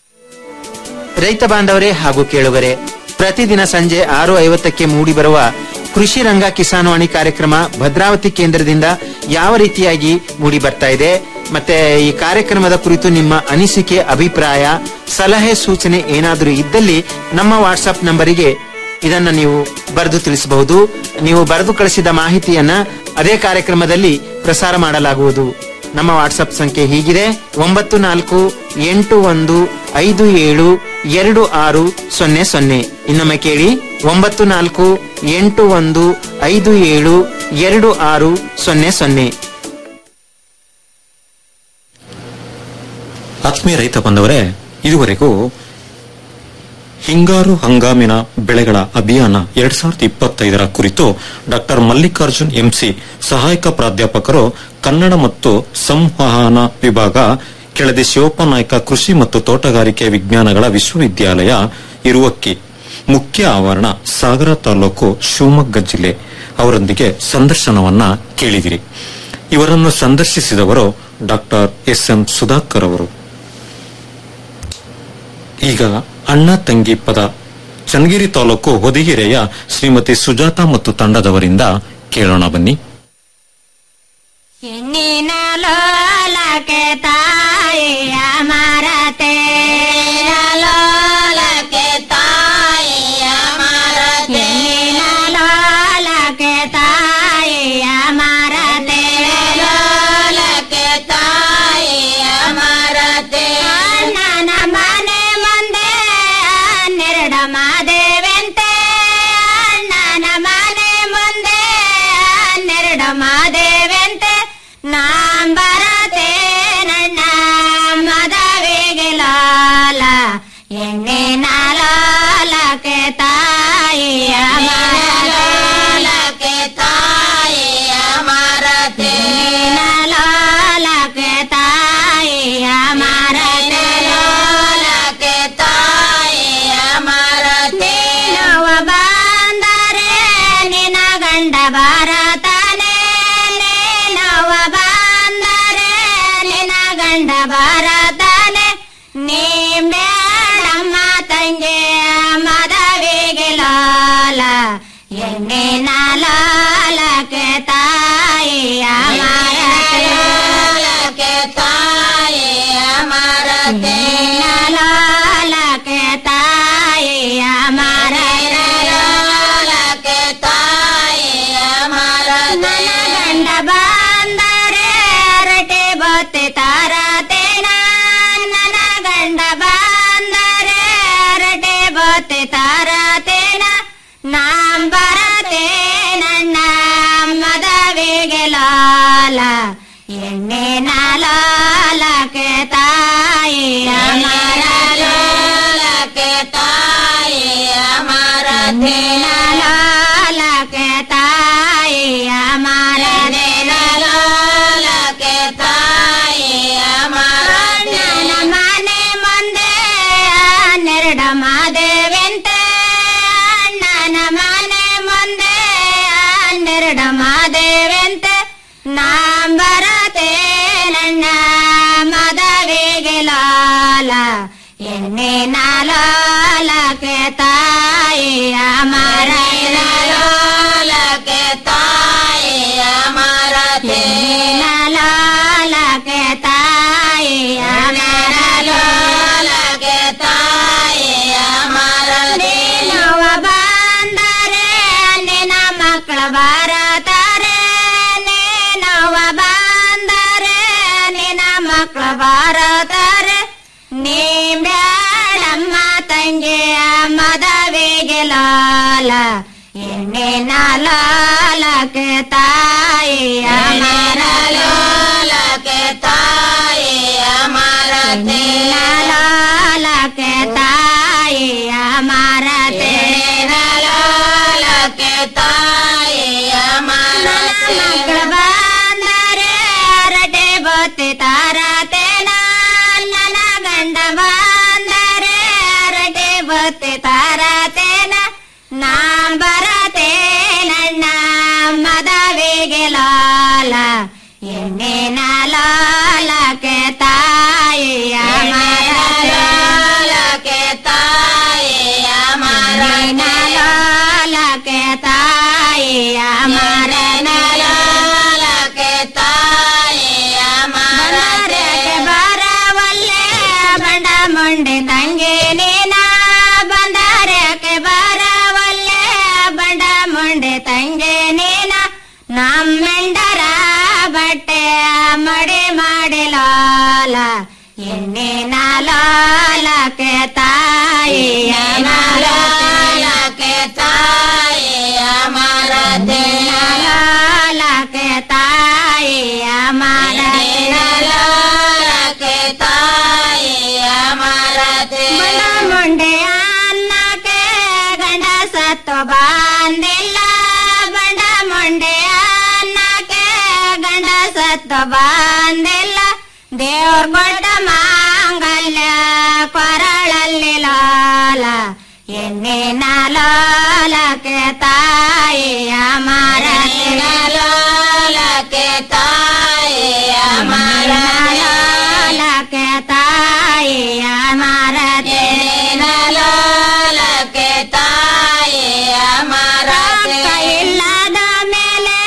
ರೈತ ಬಾಂಧವರೇ ಹಾಗೂ ಕೇಳುಗರೆ ಪ್ರತಿದಿನ ಸಂಜೆ ಆರು ಐವತ್ತಕ್ಕೆ ಮೂಡಿಬರುವ ಕೃಷಿ ರಂಗ ಕಿಸಾನ್ವಾಣಿ ಕಾರ್ಯಕ್ರಮ ಭದ್ರಾವತಿ ಕೇಂದ್ರದಿಂದ ಯಾವ ರೀತಿಯಾಗಿ ಮೂಡಿ ಬರ್ತಾ ಇದೆ ಮತ್ತೆ ಈ ಕಾರ್ಯಕ್ರಮದ ಕುರಿತು ನಿಮ್ಮ ಅನಿಸಿಕೆ ಅಭಿಪ್ರಾಯ ಸಲಹೆ ಸೂಚನೆ ಏನಾದರೂ ಇದ್ದಲ್ಲಿ ನಮ್ಮ ವಾಟ್ಸ್ಆಪ್ ನಂಬರಿಗೆ ಇದನ್ನ ನೀವು ಬರೆದು ತಿಳಿಸಬಹುದು ನೀವು ಬರೆದು ಕಳಿಸಿದ ಮಾಹಿತಿಯನ್ನ ಅದೇ ಕಾರ್ಯಕ್ರಮದಲ್ಲಿ ಪ್ರಸಾರ ಮಾಡಲಾಗುವುದು ನಮ್ಮ ವಾಟ್ಸ್ಆಪ್ ಸಂಖ್ಯೆ ಹೀಗಿದೆ ಒಂಬತ್ತು ನಾಲ್ಕು ಎಂಟು ಒಂದು ಐದು ಏಳು ಎರಡು ಆರು ಸೊನ್ನೆ ಸೊನ್ನೆ ಇನ್ನೊಮ್ಮೆ ಕೇಳಿ ಒಂಬತ್ತು ನಾಲ್ಕು ಎಂಟು ಒಂದು ಐದು ಏಳು ಎರಡು ಆರು ಸೊನ್ನೆ ಸೊನ್ನೆ ಆತ್ಮೀಯ ರೈತ ಬಂದವರೇ ಇದುವರೆಗೂ ಹಿಂಗಾರು ಹಂಗಾಮಿನ ಬೆಳೆಗಳ ಅಭಿಯಾನ ಎರಡ್ ಸಾವಿರದ ಇಪ್ಪತ್ತೈದರ ಕುರಿತು ಡಾಕ್ಟರ್ ಮಲ್ಲಿಕಾರ್ಜುನ್ ಎಂಸಿ ಸಹಾಯಕ ಪ್ರಾಧ್ಯಾಪಕರು ಕನ್ನಡ ಮತ್ತು ಸಂವಹನ ವಿಭಾಗ ಕೆಳದಿ ಶಿವಪ್ಪ ನಾಯ್ಕ ಕೃಷಿ ಮತ್ತು ತೋಟಗಾರಿಕೆ ವಿಜ್ಞಾನಗಳ ವಿಶ್ವವಿದ್ಯಾಲಯ ಇರುವಕ್ಕಿ ಮುಖ್ಯ ಆವರಣ ಸಾಗರ ತಾಲೂಕು ಶಿವಮೊಗ್ಗ ಜಿಲ್ಲೆ ಅವರೊಂದಿಗೆ ಸಂದರ್ಶನವನ್ನ ಕೇಳಿದಿರಿ ಇವರನ್ನು ಸಂದರ್ಶಿಸಿದವರು ಡಾಕ್ಟರ್ ಎಸ್ ಎಂ ಸುಧಾಕರ್ ಅವರು ಈಗ ಅಣ್ಣ ತಂಗಿ ಪದ ಚನ್ನಗಿರಿ ತಾಲೂಕು ಹೊದಿಗೆರೆಯ ಶ್ರೀಮತಿ ಸುಜಾತ ಮತ್ತು ತಂಡದವರಿಂದ ಕೇಳೋಣ ಬನ್ನಿ ಹೆಣ್ಣಿನ ಲೋಲಕ್ಕೆ ತಾಯಿಯ ಮರತೆ ಲೋಲಕ್ಕೆ ತಾಯಿಯ ಮರತೆ ಹೆಣ್ಣಿನ ಲೋಲಕ್ಕೆ ತಾಯಿಯ ಮರತೆ ಲೋಲಕ್ಕೆ ತಾಯಿಯ ಮರತೆ ಅಣ್ಣನ ಮನೆ ಮುಂದೆ ಹನ್ನೆರಡ ಮಾದೇವೆಂತೆ ಅಣ್ಣನ ಮನೆ ಮುಂದೆ ಹನ್ನೆರಡ ಮಾದೇವೆಂತೆ ನಾಂ ಬರತೆ ನನ್ನ ಮದವಿಗೆ ಲಾಲ ಎಣ್ಣಿನ ಲಾಲಕ್ಕೆ ತಾಯಿಯ ಲಾಲಕ್ಕೆ ತಾಯಿಯ ಮರತೆ ಲಾಲಕ್ಕೆ ತಾಯಿಯ ಮರತೆ ಲಾಲಕ್ಕೆ ತಾಯಿಯ ಮರತೆ ನೋವ ಬಂದರೆ ನಿನ ಗಂಡ ಬರತಾನೆ ನೋವ ಬಂದರೆ ನಿನ ಗಂಡ ಬರತಾನೆ ನೀ ಬೇಡಮ್ಮ ತಂಗಿ ಮದವಿಗೆ ಲಾಲ ಎಣ್ಣಿನ ಲಾಲಕ್ಕೆ ತಾಯಿಯ ಮರಕ್ಕೆ ತಾಯಿಯ ಮರತೆ ಲಾಲಕ್ಕೆ ತಾಯಿಯ ಮರಕ್ಕೆ ತಾಯಿಯ ಮರ ಗಂಡ ಬಂದರೆ ಅರಟೆ ಬತ್ತೆ ತಾರತೇನ ನನ್ನ ಗಂಡ ಬಂದರೆ ಅರಟೆ ಬತ್ತೆ ತಾರತೇನ ನಾಂ ಬರತೆ ನನ್ನ ಮದವಿಗೆ ಲಾಲ ಎಣ್ಣೆನ ಲಾಲಕ್ಕೆ ತಾಯಿಯ ಮರ ಲಾಲಕ್ಕೆ ತಾಯಿಯ ಮರತೆ ಲಾಲಕ್ಕೆ ತಾಯಿಯ ಮರನೆ ಲಾಲಕ್ಕೆ ತಾಯಿಯ ಮರ ನನ್ನ ಮನೆ ಮುಂದೆ ಹನ್ನೆರಡ ಮಾದೇವೆಂತೆ ಅಣ್ಣನ ಮನೆ ಮುಂದೆ ಹನ್ನೆರಡ ಮಾದೇವೆಂತೆ ನಾಂ ಬರತೆ ನನ್ನ ಮದವಿಗೆ ಲಾಲ ಎಣ್ಣಿನ ಲಾಲಕ್ಕೆ ತಾಯಿಯ ಮರ ಲಾಲಕ್ಕೆ ತಾಯಿಯ ಮರತೆ ಲಾಲಕ್ಕೆ ತಾಯಿಯ ಮರ ಲಾಲಕ್ಕೆ ತಾಯಿಯ ಮರತೆ ನೋವ ಬಂದರೆ ನಿನ್ನ ಮಕ್ಕಳ ಬರತಾರೆ ನೋವ ಬಂದರೆ ನಿನ್ನ ಮಕ್ಕಳ ಬರತಾರೆ ನೀ ಬ್ಯಾಡಮ್ಮ ತಂಗಿಯ ಮದವಿಗೆ ಲಾಲ ಎಣ್ಣಿನ ಲಾಲಕ್ಕೆ ತಾಯಿಯ ಮರ ಲಾಲಕ್ಕೆ ತಾಯಿಯ ಮರತೆ ಲಾಲಕ್ಕೆ ತಾಯಿಯ ಮರತೆ ಲಾಲಕ್ಕೆ ತಾಯಿಯ ಮರತೆ ಮಕ್ಕಳು ಬಂದರೆ ಅರಟೆ ಬತ್ತೆ ತಾರತೇನ ನನ್ನ ಗಂಡ ಬಂದರೆ ಅರಟೆ ಬತ್ತೆ ತಾರತೇನ ನಾಂ ಬರತೆ ನನ್ನ ಮದವಿಗೆ ಲಾಲ ಎಣ್ಣಿನ ಲಾಲಕ್ಕೆ ತಾಯಿಯ ಮರ ಲಾಲಕ್ಕೆ ತಾಯಿಯ ಮರನ ಲಾಲಕ್ಕೆ ತಾಯಿಯ ಮರನ ಲಾಲಕ್ಕೆ ತಾಯಿಯ ಮರ ಎಣ್ಣಿನ ಲಾಲಕ್ಕೆ ತಾಯಿಯ ಲಾಲಕ್ಕೆ ತಾಯಿಯ ಮರತೆ ಲಾಲಕ್ಕೆ ತಾಯಿಯ ಮರತೆ ಲಾಲಕ್ಕೆ ತಾಯಿಯ ಮರತೆ ಬಡ ಮುಂಡೆ ಅನ್ನಕ್ಕೆ ಗಂಡ ಸತ್ತು ಬಂದಿಲ್ಲ ಬಂಡ ಮುಂಡೆ ಅನ್ನಕ್ಕೆ ಗಂಡ ಸತ್ತು ಬಂದಿಲ್ಲ ದೇವ್ರ ಕೊಟ್ಟ ಮಾಂಗಲ್ಯ ಕೊರಳಲ್ಲಿ ಲಾಲ ಎಣ್ಣಿನ ಲಾಲಕ್ಕೆ ತಾಯಿಯ ಮಾರತಿನ ಲಾಲಕ್ಕೆ ತಾಯಿಯ ಮಾರ ಲಾಲಕ್ಕೆ ತಾಯಿಯ ಮಾರತಿನ ಲಾಲಕ್ಕೆ ತಾಯಿಯ ಮಾರತೆ ಇಲ್ಲದ ಮೇಲೆ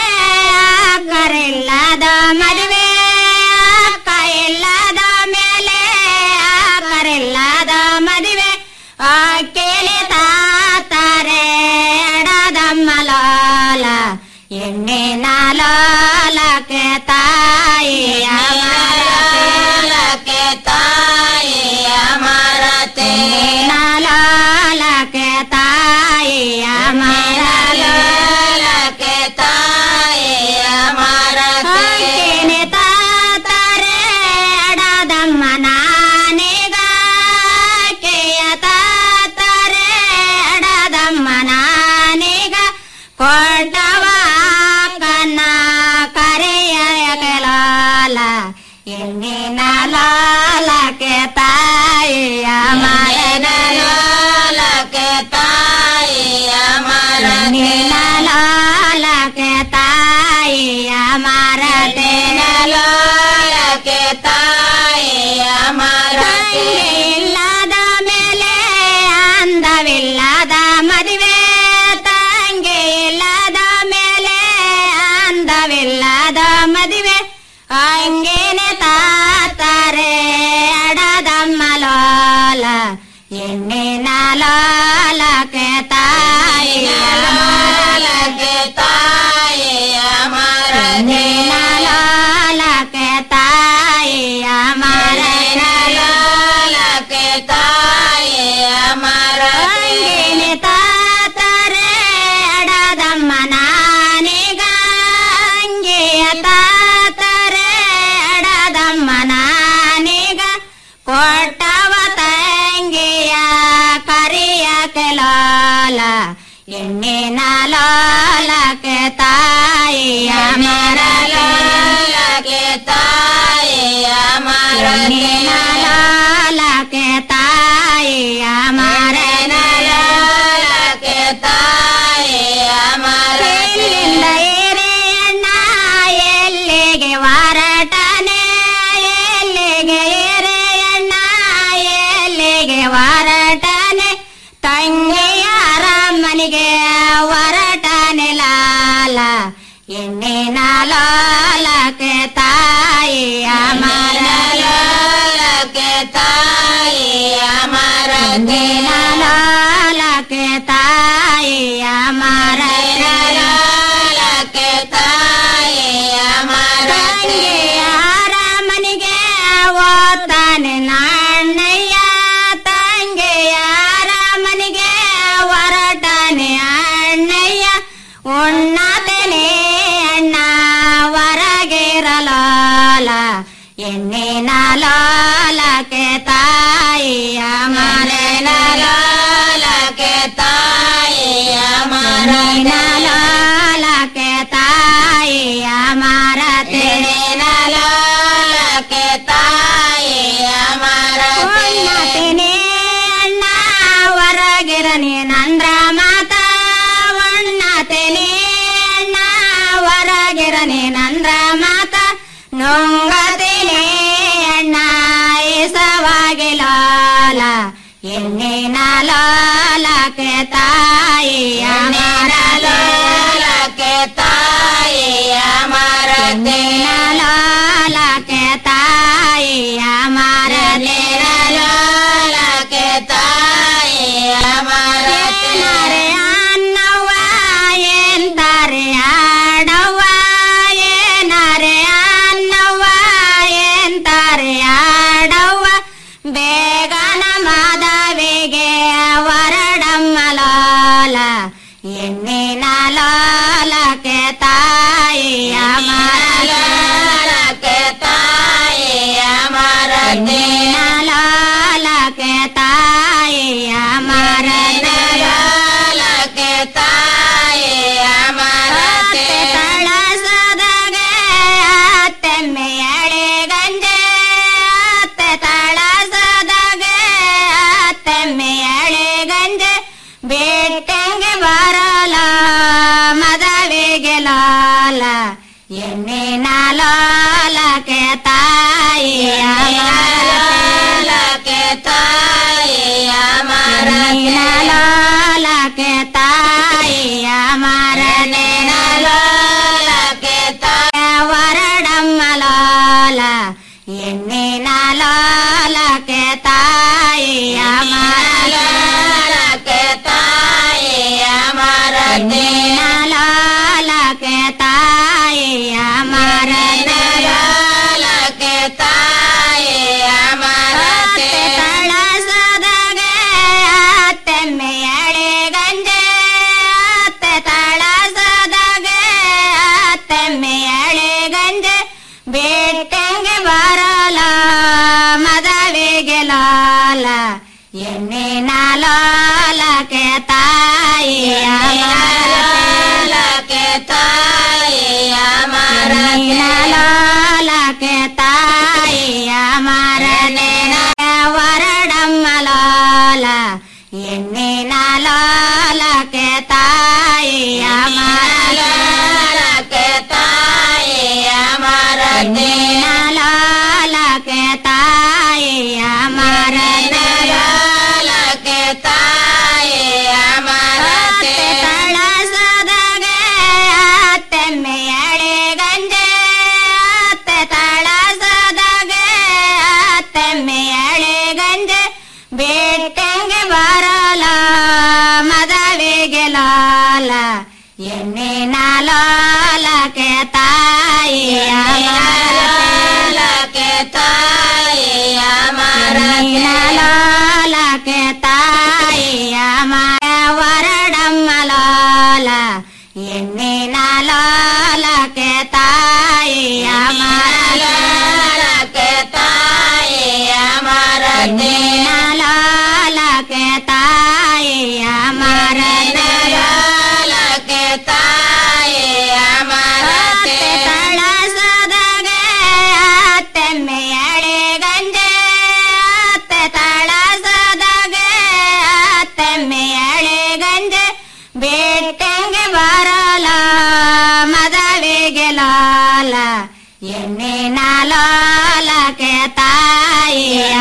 ಅಕ್ಕರಿಲ್ಲದ ಮದುವೆ ಅಕ್ಕ ಇಲ್ಲದ ಮೇಲೆ ಅಕ್ಕರಿಲ್ಲದ ಮದುವೆ ಕೇಳಿ ತಾತಾರೆ ಅಡದಮ್ಮ ಲಾಲ ಎಣ್ಣಿನ ಲಾಲಕ್ಕೆ ತಾಯಿಯ ಲಾಲಕ್ಕೆ ತಾಯಿಯ ಮರತೆ ಲಾಲಕ್ಕೆ ತಾಯಿಯ ಮರ ಲಾಲಕ್ಕೆ ತಾಯಿಯ ಮರತೆ ತಾತಾರೆ ಅಡದಮ್ಮ ನಾನೀಗ ಕೇಯ ತಾತಾರೆ ಅಡದಮ್ಮ ನಾನೀಗ ಕೊಟ್ಟವ ಕನ್ನ ಕರೆಯ ಲಾಲ ಎಣ್ಣಿನ ಲಾಲಕ್ಕೆ ತಾಯಿಯ ಮರನ ಲಾಲಕ್ಕೆ ತಾಯಿಯ ಮರನಿನ ಲಾಲಕ್ಕೆ ತಾಯಿಯ ಮರತೆನ ಲಾಲಕ್ಕೆ ತಾಯಿಯ ಮರತೆ ಇಲ್ಲದ ಮೇಲೆ ಅಂದವಿಲ್ಲದ ಮದುವೆ ತಂಗೆ ಇಲ್ಲದ ಮೇಲೆ ಅಂದವಿಲ್ಲದ ಮದುವೆ ಹಂಗೇನೆ ತಾತಾರೆ ಅಡದಮ್ಮ ಲಾಲ ಎಣ್ಣಿನ ಲಾಲಕ್ಕೆ ತಾಯಿಯ ಲಾಲಕ್ಕೆ ತಾಯಿಯ ಮರದಿನ ಲಾಲಕ್ಕೆ ತಾಯಿಯ ಮರನ ಲಾಲಕ್ಕೆ ತಾಯಿಯ ಮರದಿನ ತಾತಾರೆ ಅಡದಮ್ಮ ನಾನೀಗ ಹಂಗೆಯ ತಾತಾರೆ ಅಡದಮ್ಮ ನಾನೀಗ ಕೊಟ್ಟವ ತಂಗಿಯ ಕರಿಯ ಕೆಲಾಲ ಎಣ್ಣಿನ ಲಾಲಕ್ಕೆ ತಾಯಿಯ ಮರ ಲಾಲಕ್ಕೆ ತಾಯಿಯ ಮರ ಲಾಲಕ್ಕೆ ತಾಯಿಯ ಮರನ ಲಾಲಕ್ಕೆ ತಾಯಿಯ ಮರ ಎಲ್ಲಿಂದ ಏರೆಯಣ್ಣ ಎಲ್ಲಿಗೆ ವಾರಟನೆ ಎಲ್ಲಿಗೆ ಏರೆಯಣ್ಣ ಎಲ್ಲಿಗೆ ವಾರಟನೆ ತಂಗಿಯ ಅರಮನೆಗೆ ಹೊರಟನೆ ಲಾಲ ಎಣ್ಣಿನ ಲಾಲಕ್ಕೆ ತಾಯಿಯ ಮರ ಲಾಲಕ್ಕೆ ತಾಯಿಯ ಮರ ಲಾಲಕ್ಕೆ ತಾಯಿಯ ಮರ ಲಾಲಕ್ಕೆ ತಾಯಿಯ ಮರ ಅರಮನೆಗೆ ಓದ್ತಾನೆ ನಾಣ್ಣಯ್ಯ ತಂಗೆಯ ಅರಮನೆಗೆ ಹೊರಟಾನೆ ಅಣ್ಣಯ್ಯ ಉಣ್ಣತನೆ ಅಣ್ಣ ಹೊರಗಿರಲಾಲ ಎಣ್ಣಿನ ಲಾಲಕ್ಕೆ ತಾಯಿಯ ಮರನ ಲಾಲಕ್ಕೆ ತಾಯಿಯ ಮರನ ಲಾಲಕ್ಕೆ ತಾಯಿಯ ಮರತೆ ಲಾಲಕ್ಕೆ ತಾಯಿಯ ಮರತೆ ಅಣ್ಣ ಹೊರಗಿರನಿ ನಂದ್ರ ಮಾತ ಒಣ್ಣತೆನೆ ಅಣ್ಣ ಹೊರಗಿರನಿ ನಂದ್ರ ಮಾತ ನೊಂಗತೆನೆ ಅಣ್ಣ ಏಸವಾಗಿ ಲಾಲ ಎಣ್ಣಿನ ಲಾಲಕ್ಕೆ ತಾಯಿಯ ಮರ ಲಾಲಕ್ಕೆ ತಾಯಿಯ ಮರತೆ ಲಾಲಕ್ಕೆ ತಾಯಿ ಲಾಲಕ್ಕೆ ತಾಯಿಯ ಲಾಲಕ್ಕೆ ತಾಯಿಯ ಮರನಿನ ಲಾಲಕ್ಕೆ ತಾಯಿಯ ಮರನಿನ ಲಾಲಕ್ಕೆ ತಾಯ ವರಡಮ್ಮ ಲಾಲ ಎಣ್ಣಿನ ಲಾಲಕ್ಕೆ ತಾಯಿಯ ಮರಲಕ್ಕೆ ತಾಯಿಯ ಮರನಿನ ಲಾಲಕ್ಕೆ ತಾಯಿಯ ಮರನ ಲಾಲಕ್ಕೆ ತಾಯಿಯ ಮರತೆ ತಳಸದಗೆ ತೆಮ್ಮೆಯಡೆ ಗಂಜೆ ಅತ್ತೆ ತಳಸದಗೆ ತೆಮ್ಮೆಯಡೆ ಗಂಜೆ ಬೇಟಂಗೆ ಬರಲ ಮದವಿಗೆ ಲಾಲ ಎಣ್ಣಿನ ಲಾಲಕ್ಕೆ ತಾಯಿಯ ಲಾಲಕ್ಕೆ ತಾಯಿಯ ಮರನಿನ ಲಾಲಕ್ಕೆ ತಾಯಿಯ ಮರನಿನ ವರಡಮ್ಮ ಲಾಲ ಎಣ್ಣಿನ ಲಾಲಕ್ಕೆ ತಾಯಿಯ ಮರಲಕ್ಕೆ ತಾಯಿಯ ಮರನಿನ ಲಾಲಕ್ಕೆ ತಾಯಿಯ ಮರನ ಲಾಲಕ್ಕೆ ತಾಯಿಯ ಮರತೆ ತಳಸದಗೆ ತೆಮ್ಮೆಯಡೆ ಗಂಜೆ ಅತ್ತೆ ತಳಸದಗೆ ತೆಮ್ಮೆಯಡೆ ಗಂಜೆ ಬೇಟಂಗೆ ಬರಲ ಮದವಿಗೆ ಲಾಲ ಎಣ್ಣಿನ ಲಾಲಕ್ಕೆ ತಾಯಿಯ ಲಾಲಕ್ಕೆ ತಾಯಿಯ ಮರನಿನ ಲಾಲಕ್ಕೆ ತಾಯಿಯ ಮರ ವರಡಮ್ಮ ಲಾಲ ಎಣ್ಣಿನ ಲಾಲಕ್ಕೆ ತಾಯಿಯ ಮರಲಕ್ಕೆ ತಾಯಿಯ ಮರನಿನ ಲಾಲಕ್ಕೆ ತಾಯಿಯ ಮರನ ಲಾಲಕ್ಕೆ ತಾಯಿಯ ಮರತೆ ತಳಸದಗೆ ತೆಮ್ಮೆಯಡೆ ಗಂಜೆ ಅತ್ತೆ ತಳಸದಗೆ ತೆಮ್ಮೆಯಡೆ ಗಂಜೆ ಬೇಟಂಗೆ ಬರಲ ಮದವಿಗೆ ಲಾಲ ಎಣ್ಣಿನ ಲಾಲಕ್ಕೆ ತಾಯಿಯ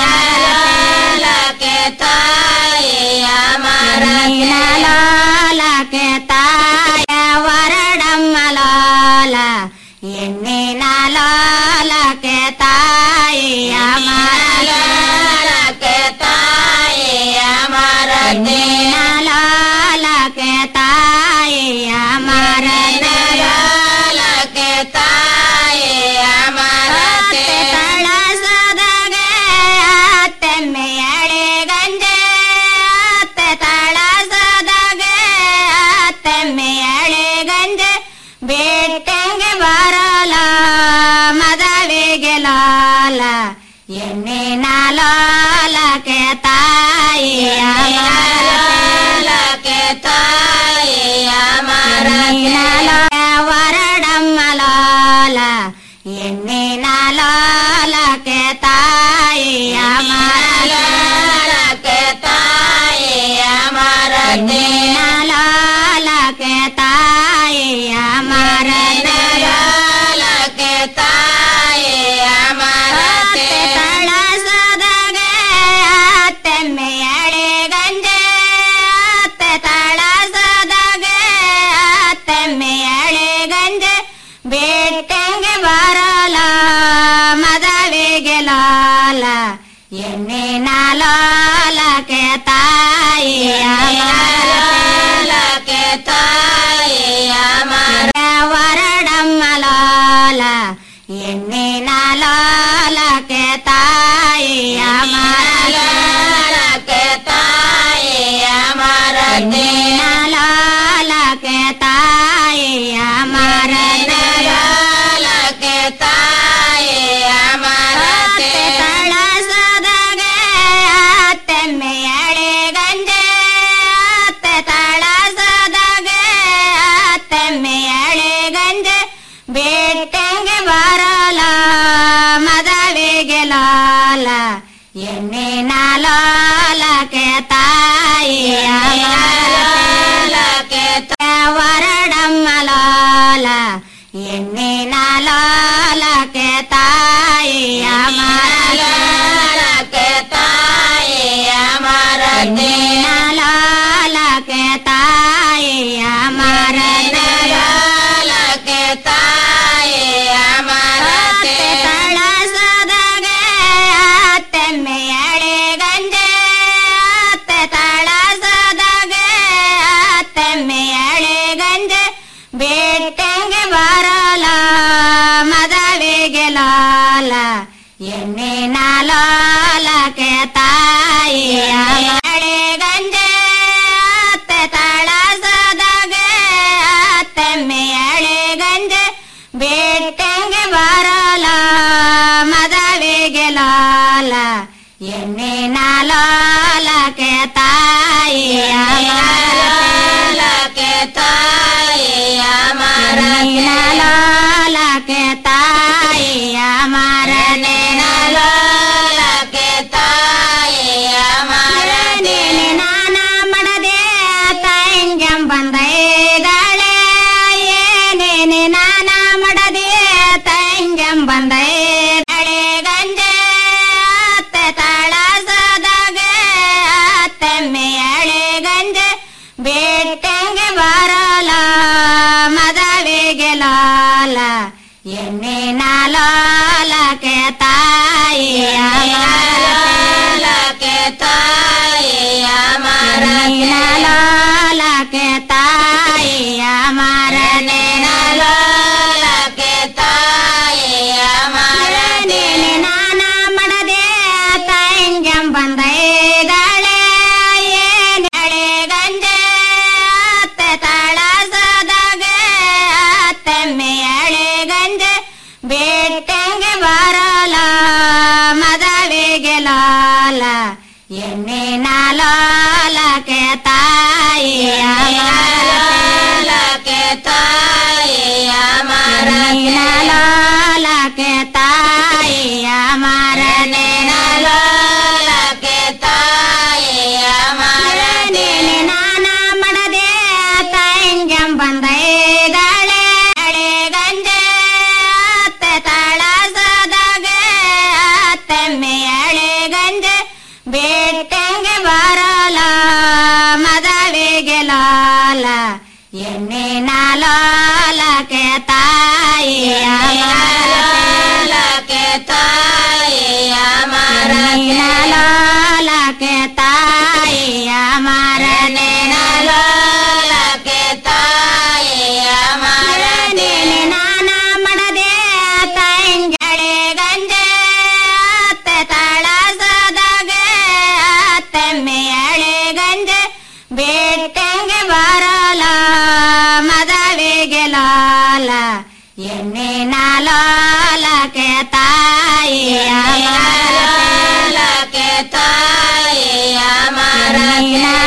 ಲಾಲಕ್ಕೆ ತಾಯಿಯ ಮರನಿನ ಲಾಲಕ್ಕೆ ತಾಯ ವರಡಮ್ಮ ಲಾಲ ಎಣ್ಣಿನ ಲಾಲಕ್ಕೆ ತಾಯಿಯ ಮರಲಕ್ಕೆ ತಾಯಿಯ ಮರನಿನ ಲಾಲಕ್ಕೆ ತಾಯಿಯ ಮರನ ಲಾಲಕ್ಕೆ ತಾಯಿಯ ಮರತೆ ತಳಸದಗೆ ತೆಮ್ಮೆಯಡೆ ಗಂಜೆ ಅತ್ತೆ ತಳಸದಗೆ ತೆಮ್ಮೆಯಡೆ ಗಂಜೆ ಬೇಟಂಗೆ ಬರಲ ಮದವಿಗೆ ಲಾಲ ಎಣ್ಣಿನ ಲಾಲಕ್ಕೆ ತಾಯಿಯ ಲಾಲಕ್ಕೆ ತಾಯಿಯ ಮರನಿನ ವರಡಮ್ಮ ಲಾಲ ಎಣ್ಣಿನ ಲಾಲಕ್ಕೆ ತಾಯಿಯ ಲಾಲಕ್ಕೆ ತಾಯಿಯ ಮರನಿನ ಲಾಲಕ್ಕೆ ತಾಯಿಯ ಮರನ ಲಾಲಕ್ಕೆ ತಾಯಿಯ ಮರತೆ ತಳಸದಗೆ ತೆಮ್ಮೆಯಡೆ ಗಂಜೆ ಅತ್ತೆ ತಳಸದಗೆ ತೆಮ್ಮೆಯಡೆ ಗಂಜೆ ಬೇಟಂಗೆ ಬರಲ ಮದವಿಗೆ ಲಾಲ ಎಣ್ಣಿನ ಲಾಲಕ್ಕೆ ತಾಯಿಯ ಲಾಲಕ್ಕೆ ತಾಯಿಯ ಮರ ವರಡಮ್ಮ ಲಾಲ ಎಣ್ಣಿನ ಲಾಲಕ್ಕೆ ತಾಯಿಯ ಮರಲಕ್ಕೆ ತಾಯಿಯ ಮರನಿನ ಲಾಲಕ್ಕೆ ತಾಯಿಯ ಮರನ ಲಾಲಕ್ಕೆ ತಾಯಿಯ ಮರತೆ ತಳಸದಗೆ ತೆಮ್ಮೆಯಡೆ ಗಂಜೆ ಅತ್ತೆ ತಳಸದಗೆ ತೆಮ್ಮೆಯಡೆ ಗಂಜೆ ಬೇಟಂಗೆ ಬರಲ ಮದವಿಗೆ ಲಾಲ ಎಣ್ಣಿನ ಲಾಲಕ್ಕೆ ತಾಯಿಯ ತಾಯಿಯ ಮರಲಕ್ಕೆ ತಾಯಿಯ ಮರದಿನ ಲಾಲಕ್ಕೆ ತಾಯಿಯ ಮರಲಕ್ಕೆ ತಾಯಿಯ ಮರತೆ ತಳಸದಗೆ ತೆಮ್ಮೆಯಳೆ ಗಂಜೆ ಅತ್ತೆ ತಳಸದಗೆ ತೆಮ್ಮೆಯಳೆ ಗಂಜೆ ಬೇಟಂಗೆ ಬರಲ ಮದವಿಗೆ ಲಾಲ ಎಣ್ಣಿನ ಲಾಲಕ್ಕೆ ತಾಯಿಯ ಮಳೆ ಗಂಜೆ ಅತ್ತೆ ತಳಸದಗೆ ತೆಮ್ಮೆಯಳೆ ಗಂಜೆ ಬೇಟಂಗೆ ಬರಲ ಮದವಿಗೆ ಲಾಲ ಎಣ್ಣಿನ ಲಾಲಕ್ಕೆ ತಾಯಿಯ ಲಾಲಕ್ಕೆ ತಾಯಿಯ ಮರನಿನ ಲಾಲಕ್ಕೆ ತಾಯಿಯ ಮರನಿನ ಲಾಲಕ್ಕೆ ತಾಯಿಯ ಮರನಿನ ನಾನ ಮಡದೆ ತಂಗಂ ಬಂದೈದಾಳೆ ಏನೇನೆ ನಾನ ಮಡದೆ ತಂಗಂ ಬಂದೈದಾಳೆ ಗಂಜೆ ಅತ್ತೆ ತಾಳಸದಾಗೆ ಅತ್ತೆಮ್ಮೆಯಳೆ ಗಂಜೆ ಬೇಟಂಗೆ ಬರಲ ಮದವಿಗೆ ಲಾಲ ಎಣ್ಣಿನ ಲಾಲಕ್ಕೆ ತಾಯಿಯ ಲಾಲಕ್ಕೆ ತಾಯಿಯ ಮರನಿನ ಲಾಲಕ್ಕೆ ತಾಯಿಯ ಮರನಿನ ಲಾಲಕ್ಕೆ ತಾಯಿಯ ಮರನಿನ ನಾನ ಮಡದೆ ತಂಗಂ ಬಂದೈದಾಳೆ ಏನೆಳೆ ಗಂಜೆ ಅತ್ತೆ ತಾಳಸದಾಗೆ ಅತ್ತೆಮ್ಮೆಯಳೆ ಗಂಜೆ ಬೇಟಂಗೆ ಬರಲ ಮದವಿಗೆ ಲಾಲ ಎಣ್ಣಿನ ಲಾಲಕ್ಕೆ ತಾಯಿಯ ಲಾಲಕ್ಕೆ ತಾಯಿಯ ಮರನಿನ ಲಾಲಕ್ಕೆ ತಾಯಿಯ ಮರನಿನ ಲಾಲಕ್ಕೆ ತಾಯಿಯ ಮರನಿನ ನಾನ ಮಡದೆ ತಂಗಂ ಬಂದೈದಾಳೆ ಅಳೆ ಗಂಜೆ ಅತ್ತೆ ತಾಳಸದಾಗೆ ಅತ್ತೆಮ್ಮೆಯಳೆ ಗಂಜೆ ಬೇಟಂಗೆ ಬರಲ ಮದವಿಗೆ ಲಾಲ ಎಣ್ಣಿನ ಲಾಲಕ್ಕೆ ತಾಯಿಯ ಲಾಲಕ್ಕೆ ತಾಯಿಯ ಮರನಿನ ಲಾಲಕ್ಕೆ ತಾಯಿಯ ಮರನಿನ ಲಾಲಕ್ಕೆ ತಾಯಿಯ ಮರನಿನ ನಾನ ಮಡದೆ ತಂಗಳೆ ಗಂಜೆ ಅತ್ತೆ ತಾಳಸದಾಗೆ ಅತ್ತೆಮ್ಮೆಯಳೆ ಗಂಜೆ ಬೇಟಂಗೆ ಬರಲ ಮದವಿಗೆ ಲಾಲ ಎಣ್ಣಿನ ಲಾಲಕ್ಕೆ ತಾಯಿಯ ಲಾಲಕ್ಕೆ ತಾಯಿಯ ಮರನಿನ